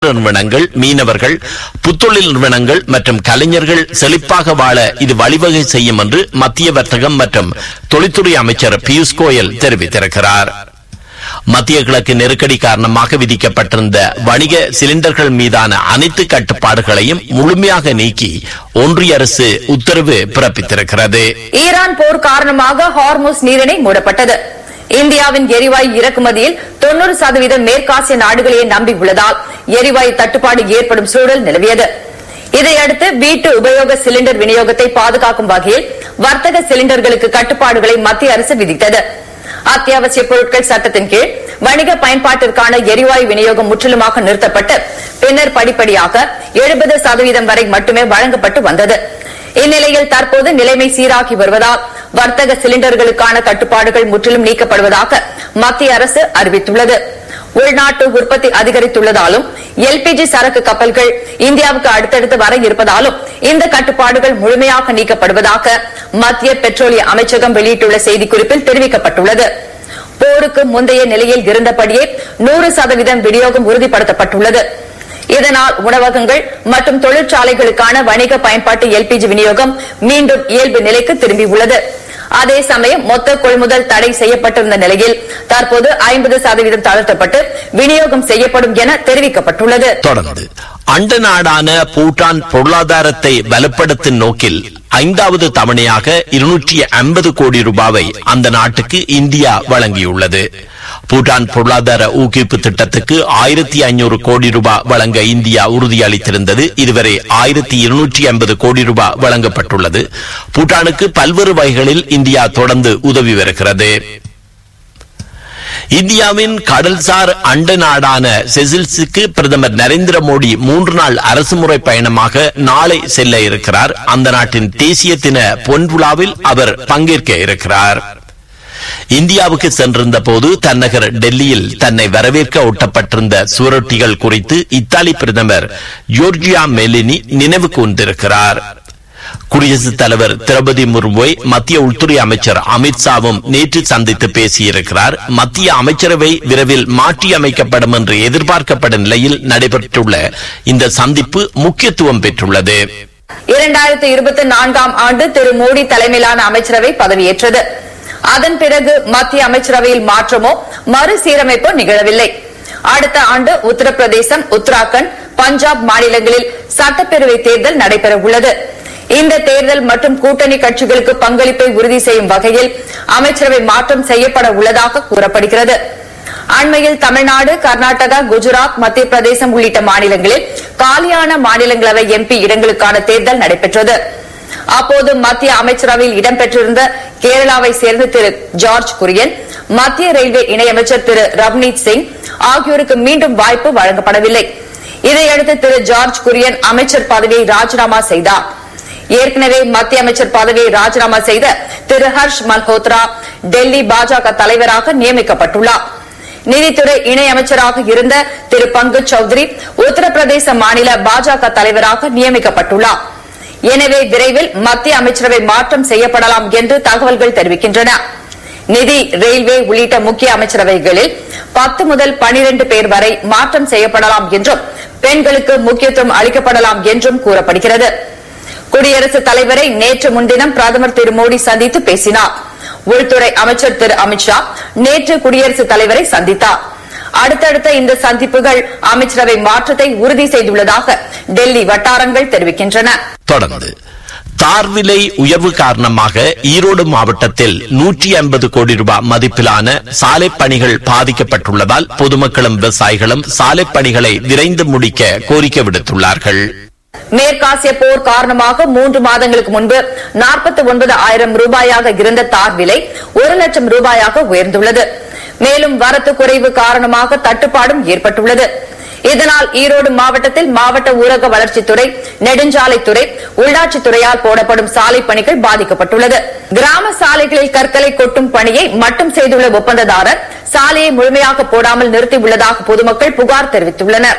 நிறுவனங்கள் மீனவர்கள் புத்தொழில் நிறுவனங்கள் மற்றும் கலைஞர்கள் செழிப்பாக வாழ இது வழிவகை செய்யும் என்று மத்திய வர்த்தகம் மற்றும் தொழில்துறை அமைச்சர் பியூஷ் கோயல் தெரிவித்திருக்கிறார் மத்திய கிழக்கு நெருக்கடி காரணமாக விதிக்கப்பட்டிருந்த வணிக சிலிண்டர்கள் மீதான அனைத்து கட்டுப்பாடுகளையும் முழுமையாக நீக்கி ஒன்றிய அரசு உத்தரவு பிறப்பித்திருக்கிறது ஈரான் போர் காரணமாக ஹார்முஸ் நீரிணை மூடப்பட்டது இந்தியாவின் எரிவாயு இறக்குமதியில் தொண்ணூறு சதவீதம் மேற்காசிய நாடுகளையே நம்பி உள்ளதால் எரிவாயு தட்டுப்பாடு ஏற்படும் சூழல் நிலவியது இதையடுத்து வீட்டு உபயோக சிலிண்டர் விநியோகத்தை பாதுகாக்கும் வகையில் வர்த்தக சிலிண்டர்களுக்கு கட்டுப்பாடுகளை மத்திய அரசு விதித்தது அத்தியாவசிய பொருட்கள் சட்டத்தின் கீழ் வணிக பயன்பாட்டிற்கான எரிவாயு விநியோகம் முற்றிலுமாக நிறுத்தப்பட்டு பின்னர் படிப்படியாக எழுபது சதவீதம் வரை மட்டுமே வழங்கப்பட்டு வந்தது இந்நிலையில் தற்போது நிலைமை சீராகி வருவதால் வர்த்தக சிலிண்டர்களுக்கான கட்டுப்பாடுகள் முற்றிலும் நீக்கப்படுவதாக மத்திய அரசு அறிவித்துள்ளது உள்நாட்டு உற்பத்தி அதிகரித்துள்ளதாலும் எல்பிஜி சரக்கு கப்பல்கள் இந்தியாவுக்கு அடுத்தடுத்து வர இருப்பதாலும் இந்த கட்டுப்பாடுகள் முழுமையாக நீக்கப்படுவதாக மத்திய பெட்ரோலிய அமைச்சகம் வெளியிட்டுள்ள செய்திக்குறிப்பில் தெரிவிக்கப்பட்டுள்ளது போருக்கு முந்தைய நிலையில் இருந்தபடியே நூறு சதவீதம் விநியோகம் உறுதிப்படுத்தப்பட்டுள்ளது இதனால் உணவகங்கள் மற்றும் தொழிற்சாலைகளுக்கான வணிக பயன்பாட்டு எல்பிஜி விநியோகம் மீண்டும் இயல்பு நிலைக்கு திரும்பியுள்ளது அதே சமயம் மொத்த கொள்முதல் தடை செய்யப்பட்டிருந்த நிலையில் தற்போது ஐம்பது சதவீதம் தளர்த்தப்பட்டு விநியோகம் செய்யப்படும் என தெரிவிக்கப்பட்டுள்ளது தொடர்ந்து அண்ட நாடான பூட்டான் பொருளாதாரத்தை வலுப்படுத்தும் நோக்கில் ஐந்தாவது தவணையாக இருநூற்றி ஐம்பது கோடி ரூபாவை அந்த நாட்டுக்கு இந்தியா வழங்கியுள்ளது பூட்டான் பொருளாதார ஊக்குவிப்பு திட்டத்துக்கு ஆயிரத்தி ஐநூறு கோடி ரூபாய் வழங்க இந்தியா உறுதியளித்திருந்தது இதுவரை ஆயிரத்தி இருநூற்றி ஐம்பது கோடி ரூபாய் வழங்கப்பட்டுள்ளது பூட்டானுக்கு பல்வேறு வகைகளில் இந்தியா தொடர்ந்து உதவி வருகிறது இந்தியாவின் கடல்சார் அண்ட நாடான செசில்ஸுக்கு பிரதமர் நரேந்திர மோடி மூன்று நாள் அரசுமுறை பயணமாக நாளை செல்ல இருக்கிறார் அந்த நாட்டின் தேசிய தின பொன்விழாவில் அவர் பங்கேற்க இருக்கிறார் இந்தியாவுக்கு சென்றிருந்த போது தன்னகர் டெல்லியில் தன்னை வரவேற்க ஒட்டப்பட்டிருந்த சுவரொட்டிகள் குறித்து இத்தாலி பிரதமர் ஜோர்ஜியா மெலினி நினைவு கூர்ந்திருக்கிறார் குடியரசுத் தலைவர் திரௌபதி முர்முவை மத்திய உள்துறை அமைச்சர் அமித்ஷாவும் நேற்று சந்தித்து பேசியிருக்கிறார் மத்திய அமைச்சரவை விரைவில் மாற்றியமைக்கப்படும் என்று எதிர்பார்க்கப்படும் நிலையில் நடைபெற்றுள்ள இந்த சந்திப்பு முக்கியத்துவம் பெற்றுள்ளது இரண்டாயிரத்தி இருபத்தி நான்காம் ஆண்டு திரு மோடி தலைமையிலான அமைச்சரவை பதவியேற்றது அதன் பிறகு மத்திய அமைச்சரவையில் மாற்றமோ மறுசீரமைப்போ நிகழவில்லை அடுத்த ஆண்டு உத்தரப்பிரதேசம் உத்தராகண்ட் பஞ்சாப் மாநிலங்களில் சட்டப்பேரவை தேர்தல் நடைபெற உள்ளது இந்த தேர்தல் மற்றும் கூட்டணி கட்சிகளுக்கு பங்களிப்பை உறுதி செய்யும் வகையில் அமைச்சரவை மாற்றம் செய்யப்பட உள்ளதாக கூறப்படுகிறது அண்மையில் தமிழ்நாடு கர்நாடகா குஜராத் மத்திய பிரதேசம் உள்ளிட்ட மாநிலங்களில் காலியான மாநிலங்களவை எம்பி இடங்களுக்கான தேர்தல் நடைபெற்றது அப்போது மத்திய அமைச்சரவையில் இடம்பெற்றிருந்த கேரளாவை சேர்ந்த திரு ஜார்ஜ் குரியன் மத்திய ரயில்வே இணையமைச்சர் திரு ரவ்னீத் சிங் ஆகியோருக்கு மீண்டும் வாய்ப்பு வழங்கப்படவில்லை இதையடுத்து திரு ஜார்ஜ் குரியன் அமைச்சர் பதவியை ராஜினாமா செய்தார் ஏற்கனவே மத்திய அமைச்சர் பதவியை ராஜினாமா செய்த திரு ஹர்ஷ் மல்ஹோத்ரா டெல்லி பாஜக தலைவராக நியமிக்கப்பட்டுள்ளார் நிதித்துறை இணை அமைச்சராக இருந்த திரு பங்கஜ் சௌத்ரி உத்தரப்பிரதேச மாநில பாஜக தலைவராக நியமிக்கப்பட்டுள்ளார் எனவே விரைவில் மத்திய அமைச்சரவை மாற்றம் செய்யப்படலாம் என்று தகவல்கள் தெரிவிக்கின்றன நிதி ரயில்வே உள்ளிட்ட முக்கிய அமைச்சரவைகளில் பத்து முதல் பனிரெண்டு பேர் வரை மாற்றம் செய்யப்படலாம் என்றும் பெண்களுக்கு முக்கியத்துவம் அளிக்கப்படலாம் என்றும் கூறப்படுகிறது குடியரசுத் தலைவரை நேற்று முன்தினம் பிரதமர் திரு மோடி சந்தித்து பேசினார் உள்துறை அமைச்சர் திரு அமித்ஷா நேற்று குடியரசுத் தலைவரை சந்தித்தார் அடுத்தடுத்த இந்த சந்திப்புகள் அமைச்சரவை மாற்றத்தை உறுதி செய்துள்ளதாக டெல்லி வட்டாரங்கள் தெரிவிக்கின்றன தொடர்ந்து தார் விலை உயர்வு காரணமாக ஈரோடு மாவட்டத்தில் நூற்றி ஐம்பது கோடி ரூபாய் மதிப்பிலான சாலை பணிகள் பாதிக்கப்பட்டுள்ளதால் பொதுமக்களும் விவசாயிகளும் சாலை பணிகளை விரைந்து முடிக்க கோரிக்கை விடுத்துள்ளார்கள் மேற்காசிய போர் காரணமாக மூன்று மாதங்களுக்கு முன்பு நாற்பத்தி ஒன்பது ஆயிரம் ரூபாயாக இருந்த தார் விலை ஒரு லட்சம் ரூபாயாக உயர்ந்துள்ளது மேலும் வரத்து குறைவு காரணமாக தட்டுப்பாடும் ஏற்பட்டுள்ளது இதனால் ஈரோடு மாவட்டத்தில் மாவட்ட ஊரக வளர்ச்சித்துறை நெடுஞ்சாலைத்துறை உள்ளாட்சித்துறையால் போடப்படும் சாலை பணிகள் பாதிக்கப்பட்டுள்ளது கிராம சாலைகளில் கற்களை கொட்டும் பணியை மட்டும் செய்துள்ள ஒப்பந்ததாரர் சாலையை முழுமையாக போடாமல் நிறுத்தியுள்ளதாக பொதுமக்கள் புகார் தெரிவித்துள்ளனர்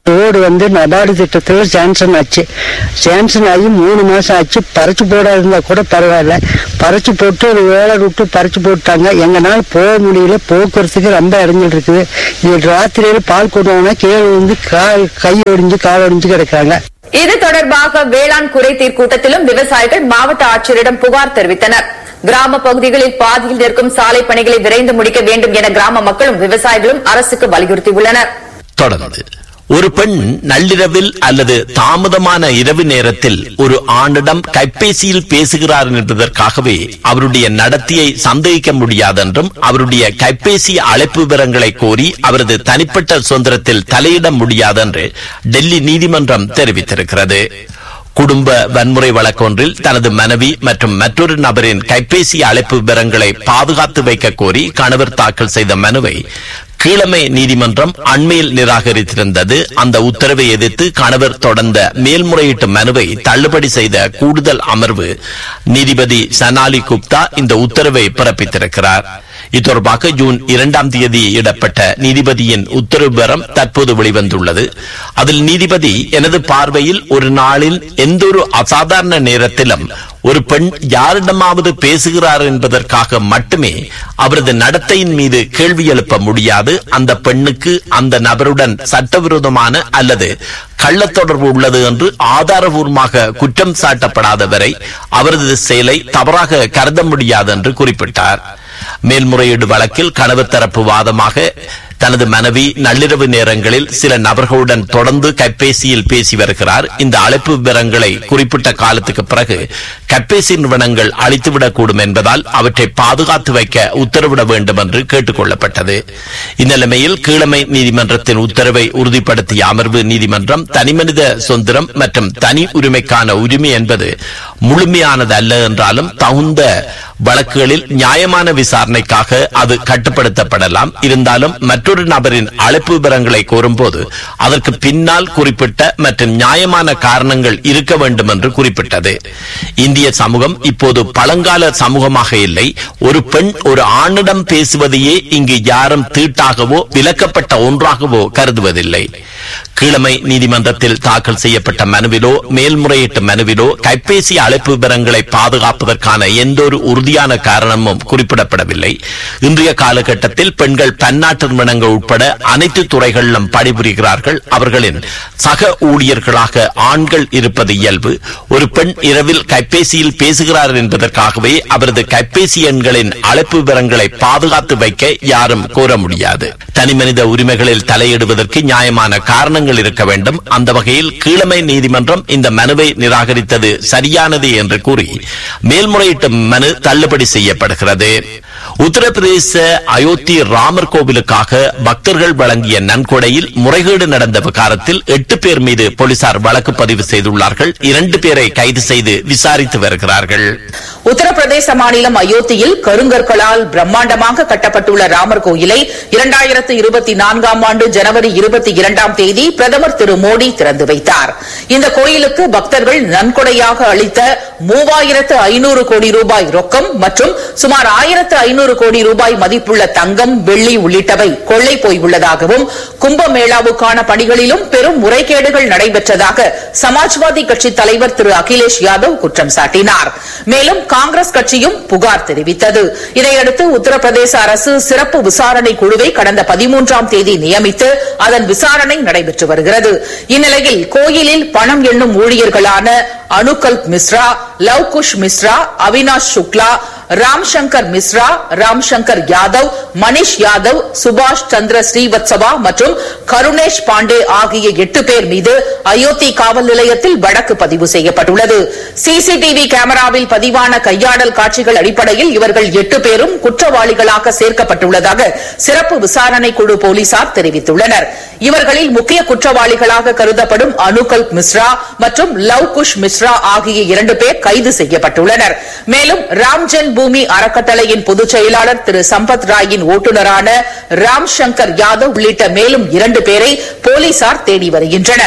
ரோடு வந்து நபார்டு திட்டத்தில் சாங்ஷன் ஆச்சு சாங்ஷன் ஆகி மூணு மாசம் ஆச்சு பறிச்சு போட இருந்தா கூட பரவாயில்ல பறிச்சு போட்டு ஒரு வேலை விட்டு பறிச்சு போட்டாங்க எங்கனால போக முடியல போக்குவரத்துக்கு ரொம்ப இடைஞ்சல் இருக்குது இது ராத்திரியில பால் கொண்டு கீழே வந்து கால் கை ஒடிஞ்சு கால் ஒடிஞ்சு கிடக்குறாங்க இது தொடர்பாக வேளாண் குறைதீர் கூட்டத்திலும் விவசாயிகள் மாவட்ட ஆட்சியரிடம் புகார் தெரிவித்தனர் கிராம பகுதிகளில் பாதியில் நிற்கும் சாலை பணிகளை விரைந்து முடிக்க வேண்டும் என கிராம மக்களும் விவசாயிகளும் அரசுக்கு வலியுறுத்தியுள்ளனர் தொடர்ந்து ஒரு பெண் நள்ளிரவில் அல்லது தாமதமான இரவு நேரத்தில் ஒரு ஆணிடம் கைபேசியில் பேசுகிறார் என்பதற்காகவே அவருடைய நடத்தையை சந்தேகிக்க முடியாதென்றும் அவருடைய கைபேசி அழைப்பு விவரங்களை கோரி அவரது தனிப்பட்ட சுதந்திரத்தில் தலையிட முடியாதென்று டெல்லி நீதிமன்றம் தெரிவித்திருக்கிறது குடும்ப வன்முறை வழக்கொன்றில் தனது மனைவி மற்றும் மற்றொரு நபரின் கைபேசி அழைப்பு விவரங்களை பாதுகாத்து வைக்க கோரி கணவர் தாக்கல் செய்த மனுவை கீழமை நீதிமன்றம் அண்மையில் நிராகரித்திருந்தது அந்த உத்தரவை எதிர்த்து கணவர் தொடர்ந்த மேல்முறையீட்டு மனுவை தள்ளுபடி செய்த கூடுதல் அமர்வு நீதிபதி சனாலி குப்தா இந்த உத்தரவை பிறப்பித்திருக்கிறார் இத்தொடர்பாக ஜூன் இரண்டாம் தேதி இடப்பட்ட நீதிபதியின் உத்தரவு விவரம் தற்போது வெளிவந்துள்ளது அதில் நீதிபதி எனது பார்வையில் ஒரு நாளில் எந்தொரு அசாதாரண நேரத்திலும் ஒரு பெண் யாரிடமாவது பேசுகிறார் என்பதற்காக மட்டுமே அவரது நடத்தையின் மீது கேள்வி எழுப்ப முடியாது அந்த பெண்ணுக்கு அந்த நபருடன் சட்டவிரோதமான அல்லது கள்ளத் தொடர்பு உள்ளது என்று ஆதாரபூர்வமாக குற்றம் சாட்டப்படாத வரை அவரது செயலை தவறாக கருத முடியாது என்று குறிப்பிட்டார் மேல்முறையீடு வழக்கில் கணவர் தரப்பு வாதமாக தனது மனைவி நள்ளிரவு நேரங்களில் சில நபர்களுடன் தொடர்ந்து கைபேசியில் பேசி வருகிறார் இந்த அழைப்பு விவரங்களை குறிப்பிட்ட காலத்துக்கு பிறகு கைபேசி நிறுவனங்கள் அழித்துவிடக்கூடும் என்பதால் அவற்றை பாதுகாத்து வைக்க உத்தரவிட வேண்டும் என்று கேட்டுக் கொள்ளப்பட்டது இந்நிலைமையில் கீழமை நீதிமன்றத்தின் உத்தரவை உறுதிப்படுத்திய அமர்வு நீதிமன்றம் தனிமனித சுதந்திரம் மற்றும் தனி உரிமைக்கான உரிமை என்பது முழுமையானது அல்ல என்றாலும் தகுந்த வழக்குகளில் நியாயமான விசாரணைக்காக அது கட்டுப்படுத்தப்படலாம் இருந்தாலும் மற்றொரு நபரின் அழைப்பு விவரங்களை கோரும்போது அதற்கு பின்னால் குறிப்பிட்ட மற்றும் நியாயமான காரணங்கள் இருக்க வேண்டும் என்று குறிப்பிட்டது இந்திய சமூகம் இப்போது பழங்கால சமூகமாக இல்லை ஒரு பெண் ஒரு ஆணிடம் பேசுவதையே இங்கு யாரும் தீட்டாகவோ விலக்கப்பட்ட ஒன்றாகவோ கருதுவதில்லை கீழமை நீதிமன்றத்தில் தாக்கல் செய்யப்பட்ட மனுவிலோ மேல்முறையீட்டு மனுவிலோ கைபேசி அழைப்பு விவரங்களை பாதுகாப்பதற்கான எந்தொரு உறுதியான காரணமும் குறிப்பிடப்படவில்லை இன்றைய காலகட்டத்தில் பெண்கள் பன்னாட்டு நிறுவனங்கள் உட்பட அனைத்து துறைகளிலும் பணிபுரிகிறார்கள் அவர்களின் சக ஊழியர்களாக ஆண்கள் இருப்பது இயல்பு ஒரு பெண் இரவில் கைபேசியில் பேசுகிறார் என்பதற்காகவே அவரது கைபேசி எண்களின் அழைப்பு விவரங்களை பாதுகாத்து வைக்க யாரும் கோர முடியாது தனிமனித உரிமைகளில் தலையிடுவதற்கு நியாயமான காரணங்கள் இருக்க வேண்டும் அந்த வகையில் கீழமை நீதிமன்றம் இந்த மனுவை நிராகரித்தது சரியானது என்று கூறி மேல்முறையீட்டு மனு தள்ளுபடி செய்யப்படுகிறது உத்தரப்பிரதேச அயோத்தி ராமர் கோவிலுக்காக பக்தர்கள் வழங்கிய நன்கொடையில் முறைகேடு நடந்த விகாரத்தில் எட்டு பேர் மீது போலீசார் வழக்கு பதிவு செய்துள்ளார்கள் இரண்டு பேரை கைது செய்து விசாரித்து வருகிறார்கள் உத்தரப்பிரதேச மாநிலம் அயோத்தியில் கருங்கற்களால் பிரம்மாண்டமாக கட்டப்பட்டுள்ள ராமர் கோயிலை இரண்டாயிரத்து இருபத்தி நான்காம் ஆண்டு ஜனவரி இருபத்தி இரண்டாம் தேதி பிரதமர் திரு மோடி திறந்து வைத்தார் இந்த கோயிலுக்கு பக்தர்கள் நன்கொடையாக அளித்த மூவாயிரத்து ஐநூறு கோடி ரூபாய் ரொக்கம் மற்றும் சுமார் ஆயிரத்து ஐநூறு கோடி ரூபாய் மதிப்புள்ள தங்கம் வெள்ளி உள்ளிட்டவை கொள்ளை போய் உள்ளதாகவும் கும்பமேளாவுக்கான பணிகளிலும் பெரும் முறைகேடுகள் நடைபெற்றதாக சமாஜ்வாதி கட்சி தலைவர் திரு அகிலேஷ் யாதவ் குற்றம் சாட்டினார் மேலும் காங்கிரஸ் கட்சியும் புகார் தெரிவித்தது இதையடுத்து உத்தரப்பிரதேச அரசு சிறப்பு விசாரணை குழுவை கடந்த பதிமூன்றாம் தேதி நியமித்து அதன் விசாரணை நடைபெற்று வருகிறது இந்நிலையில் கோயிலில் பணம் எண்ணும் ஊழியர்களான அனுகல்ப் மிஸ்ரா லவ்குஷ் மிஸ்ரா அவினாஷ் சுக்லா ராம் சங்கர் மிஸ்ரா ராம் சங்கர் யாதவ் மணிஷ் யாதவ் சுபாஷ் சந்திர ஸ்ரீவத்சவா மற்றும் கருணேஷ் பாண்டே ஆகிய எட்டு பேர் மீது அயோத்தி காவல் நிலையத்தில் வழக்கு பதிவு செய்யப்பட்டுள்ளது சிசிடிவி கேமராவில் பதிவான கையாடல் காட்சிகள் அடிப்படையில் இவர்கள் எட்டு பேரும் குற்றவாளிகளாக சேர்க்கப்பட்டுள்ளதாக சிறப்பு விசாரணை குழு போலீசார் தெரிவித்துள்ளனர் இவர்களில் முக்கிய குற்றவாளிகளாக கருதப்படும் அனுகல்ப் மிஸ்ரா மற்றும் லவ்குஷ் மிஸ்ரா ஆகிய இரண்டு பேர் கைது செய்யப்பட்டுள்ளனர் மேலும் ராம்ஜன் பூமி அறக்கட்டளையின் பொதுச் செயலாளர் திரு சம்பத் ராயின் ஓட்டுநரான ராம் சங்கர் யாதவ் உள்ளிட்ட மேலும் இரண்டு பேரை போலீசார் தேடி வருகின்றனர்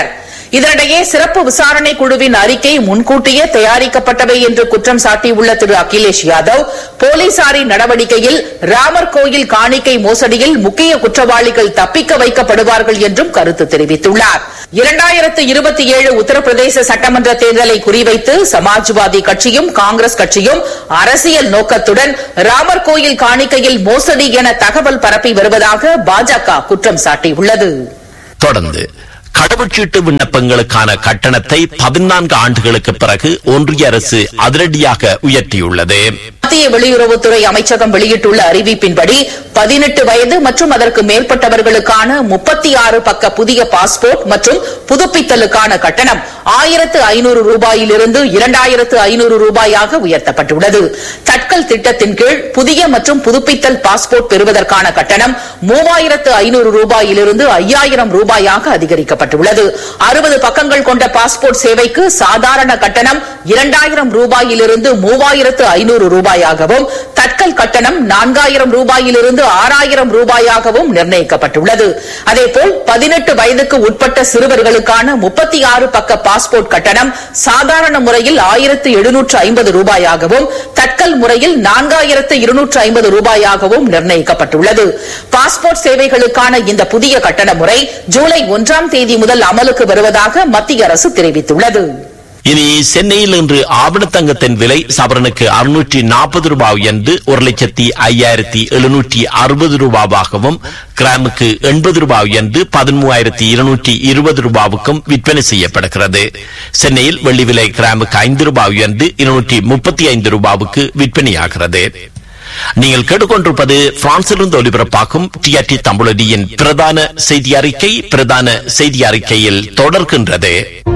இதனிடையே சிறப்பு விசாரணை குழுவின் அறிக்கை முன்கூட்டியே தயாரிக்கப்பட்டவை என்று குற்றம் சாட்டியுள்ள திரு அகிலேஷ் யாதவ் போலீசாரின் நடவடிக்கையில் ராமர் கோயில் காணிக்கை மோசடியில் முக்கிய குற்றவாளிகள் தப்பிக்க வைக்கப்படுவார்கள் என்றும் கருத்து தெரிவித்துள்ளார் இரண்டாயிரத்து இருபத்தி ஏழு உத்தரப்பிரதேச சட்டமன்ற தேர்தலை குறிவைத்து சமாஜ்வாதி கட்சியும் காங்கிரஸ் கட்சியும் அரசியல் நோக்கத்துடன் ராமர் கோயில் காணிக்கையில் மோசடி என தகவல் பரப்பி வருவதாக பாஜக குற்றம் சாட்டியுள்ளது தொடர்ந்து கடவுச்சீட்டு விண்ணப்பங்களுக்கான கட்டணத்தை பதினான்கு ஆண்டுகளுக்கு பிறகு ஒன்றிய அரசு அதிரடியாக உயர்த்தியுள்ளது மத்திய வெளியுறவுத்துறை அமைச்சகம் வெளியிட்டுள்ள அறிவிப்பின்படி பதினெட்டு வயது மற்றும் அதற்கு மேற்பட்டவர்களுக்கான முப்பத்தி ஆறு பக்க புதிய பாஸ்போர்ட் மற்றும் புதுப்பித்தலுக்கான கட்டணம் ஆயிரத்து ஐநூறு ரூபாயிலிருந்து இரண்டாயிரத்து ஐநூறு ரூபாயாக உயர்த்தப்பட்டுள்ளது தட்கல் திட்டத்தின் கீழ் புதிய மற்றும் புதுப்பித்தல் பாஸ்போர்ட் பெறுவதற்கான கட்டணம் மூவாயிரத்து ஐநூறு ரூபாயிலிருந்து ஐயாயிரம் ரூபாயாக அதிகரிக்கப்பட்டுள்ளது அறுபது பக்கங்கள் கொண்ட பாஸ்போர்ட் சேவைக்கு சாதாரண கட்டணம் இரண்டாயிரம் ரூபாயிலிருந்து மூவாயிரத்து ஐநூறு ரூபாயாகவும் தட்கல் கட்டணம் நான்காயிரம் ரூபாயிலிருந்து ஆறாயிரம் ரூபாயாகவும் நிர்ணயிக்கப்பட்டுள்ளது அதேபோல் பதினெட்டு வயதுக்கு உட்பட்ட சிறுவர்களுக்கான முப்பத்தி ஆறு பக்க பாஸ்போர்ட் கட்டணம் சாதாரண முறையில் ஆயிரத்து எழுநூற்று ஐம்பது ரூபாயாகவும் தட்கல் முறையில் நான்காயிரத்து இருநூற்று ஐம்பது ரூபாயாகவும் நிர்ணயிக்கப்பட்டுள்ளது பாஸ்போர்ட் சேவைகளுக்கான இந்த புதிய கட்டண முறை ஜூலை ஒன்றாம் தேதி முதல் அமலுக்கு வருவதாக மத்திய அரசு தெரிவித்துள்ளது இனி சென்னையில் இன்று ஆவணத்தங்கத்தின் விலை சவரனுக்கு அறுநூற்றி நாற்பது ரூபாய் என்று ஒரு லட்சத்தி ஐயாயிரத்தி எழுநூற்றி அறுபது ரூபாவாகவும் கிராமுக்கு எண்பது ரூபாய் என்று பதிமூவாயிரத்தி இருநூற்றி இருபது ரூபாவுக்கும் விற்பனை செய்யப்படுகிறது சென்னையில் வெள்ளி விலை கிராமுக்கு ஐந்து ரூபாய் என்று இருநூற்றி முப்பத்தி ஐந்து ரூபாவுக்கு விற்பனையாகிறது நீங்கள் கேட்டுக்கொண்டிருப்பது பிரான்சிலிருந்து ஒலிபரப்பாகும் டிஆர்டி தமிழடியின் பிரதான செய்தி அறிக்கை பிரதான செய்தி அறிக்கையில் தொடர்கின்றது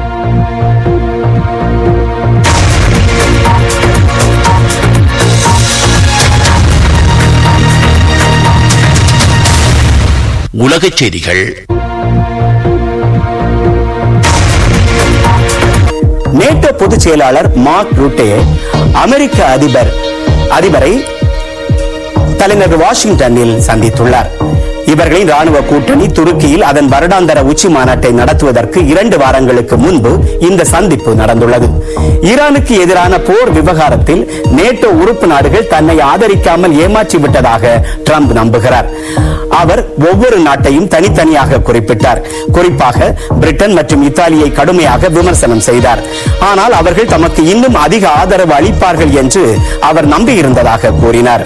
உலகச் செய்திகள் நேட்டோ பொதுச் செயலாளர் மார்க் ரூட்டே அமெரிக்க அதிபர் அதிபரை தலைநகர் வாஷிங்டனில் சந்தித்துள்ளார் இவர்களின் ராணுவ கூட்டணி துருக்கியில் அதன் வருடாந்தர உச்சி மாநாட்டை நடத்துவதற்கு இரண்டு வாரங்களுக்கு முன்பு இந்த சந்திப்பு நடந்துள்ளது ஈரானுக்கு எதிரான போர் விவகாரத்தில் நேட்டோ உறுப்பு நாடுகள் தன்னை ஆதரிக்காமல் ஏமாற்றிவிட்டதாக ட்ரம்ப் நம்புகிறார் அவர் ஒவ்வொரு நாட்டையும் தனித்தனியாக குறிப்பிட்டார் குறிப்பாக பிரிட்டன் மற்றும் இத்தாலியை கடுமையாக விமர்சனம் செய்தார் ஆனால் அவர்கள் தமக்கு இன்னும் அதிக ஆதரவு அளிப்பார்கள் என்று அவர் நம்பியிருந்ததாக கூறினார்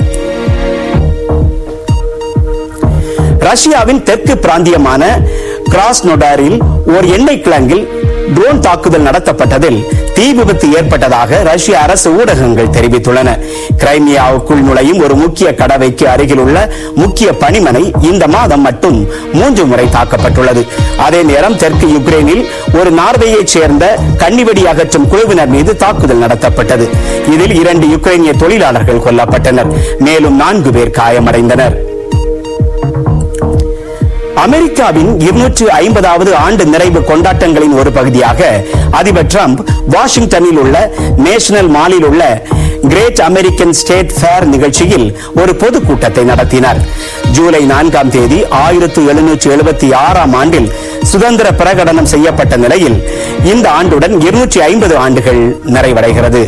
ரஷ்யாவின் தெற்கு பிராந்தியமான கிராஸ்னொடாரில் ஓர் எண்ணெய் கிழங்கில் ட்ரோன் தாக்குதல் நடத்தப்பட்டதில் தீ விபத்து ஏற்பட்டதாக ரஷ்ய அரசு ஊடகங்கள் தெரிவித்துள்ளன கிரைமியாவுக்குள் நுழையும் ஒரு முக்கிய கடவைக்கு அருகில் உள்ள முக்கிய பணிமனை இந்த மாதம் மட்டும் மூன்று முறை தாக்கப்பட்டுள்ளது அதே நேரம் தெற்கு யுக்ரைனில் ஒரு நார்வேயைச் சேர்ந்த கன்னிவெடி அகற்றும் குழுவினர் மீது தாக்குதல் நடத்தப்பட்டது இதில் இரண்டு யுக்ரைனிய தொழிலாளர்கள் கொல்லப்பட்டனர் மேலும் நான்கு பேர் காயமடைந்தனர் அமெரிக்காவின் இருநூற்று ஐம்பதாவது ஆண்டு நிறைவு கொண்டாட்டங்களின் ஒரு பகுதியாக அதிபர் ட்ரம்ப் வாஷிங்டனில் உள்ள நேஷனல் மாலில் உள்ள கிரேட் அமெரிக்கன் ஸ்டேட் ஃபேர் நிகழ்ச்சியில் ஒரு பொதுக்கூட்டத்தை நடத்தினார் ஜூலை நான்காம் தேதி ஆயிரத்து எழுநூற்று எழுபத்தி ஆறாம் ஆண்டில் சுதந்திர பிரகடனம் செய்யப்பட்ட நிலையில் இந்த ஆண்டுடன் இருநூற்றி ஐம்பது ஆண்டுகள் நிறைவடைகிறது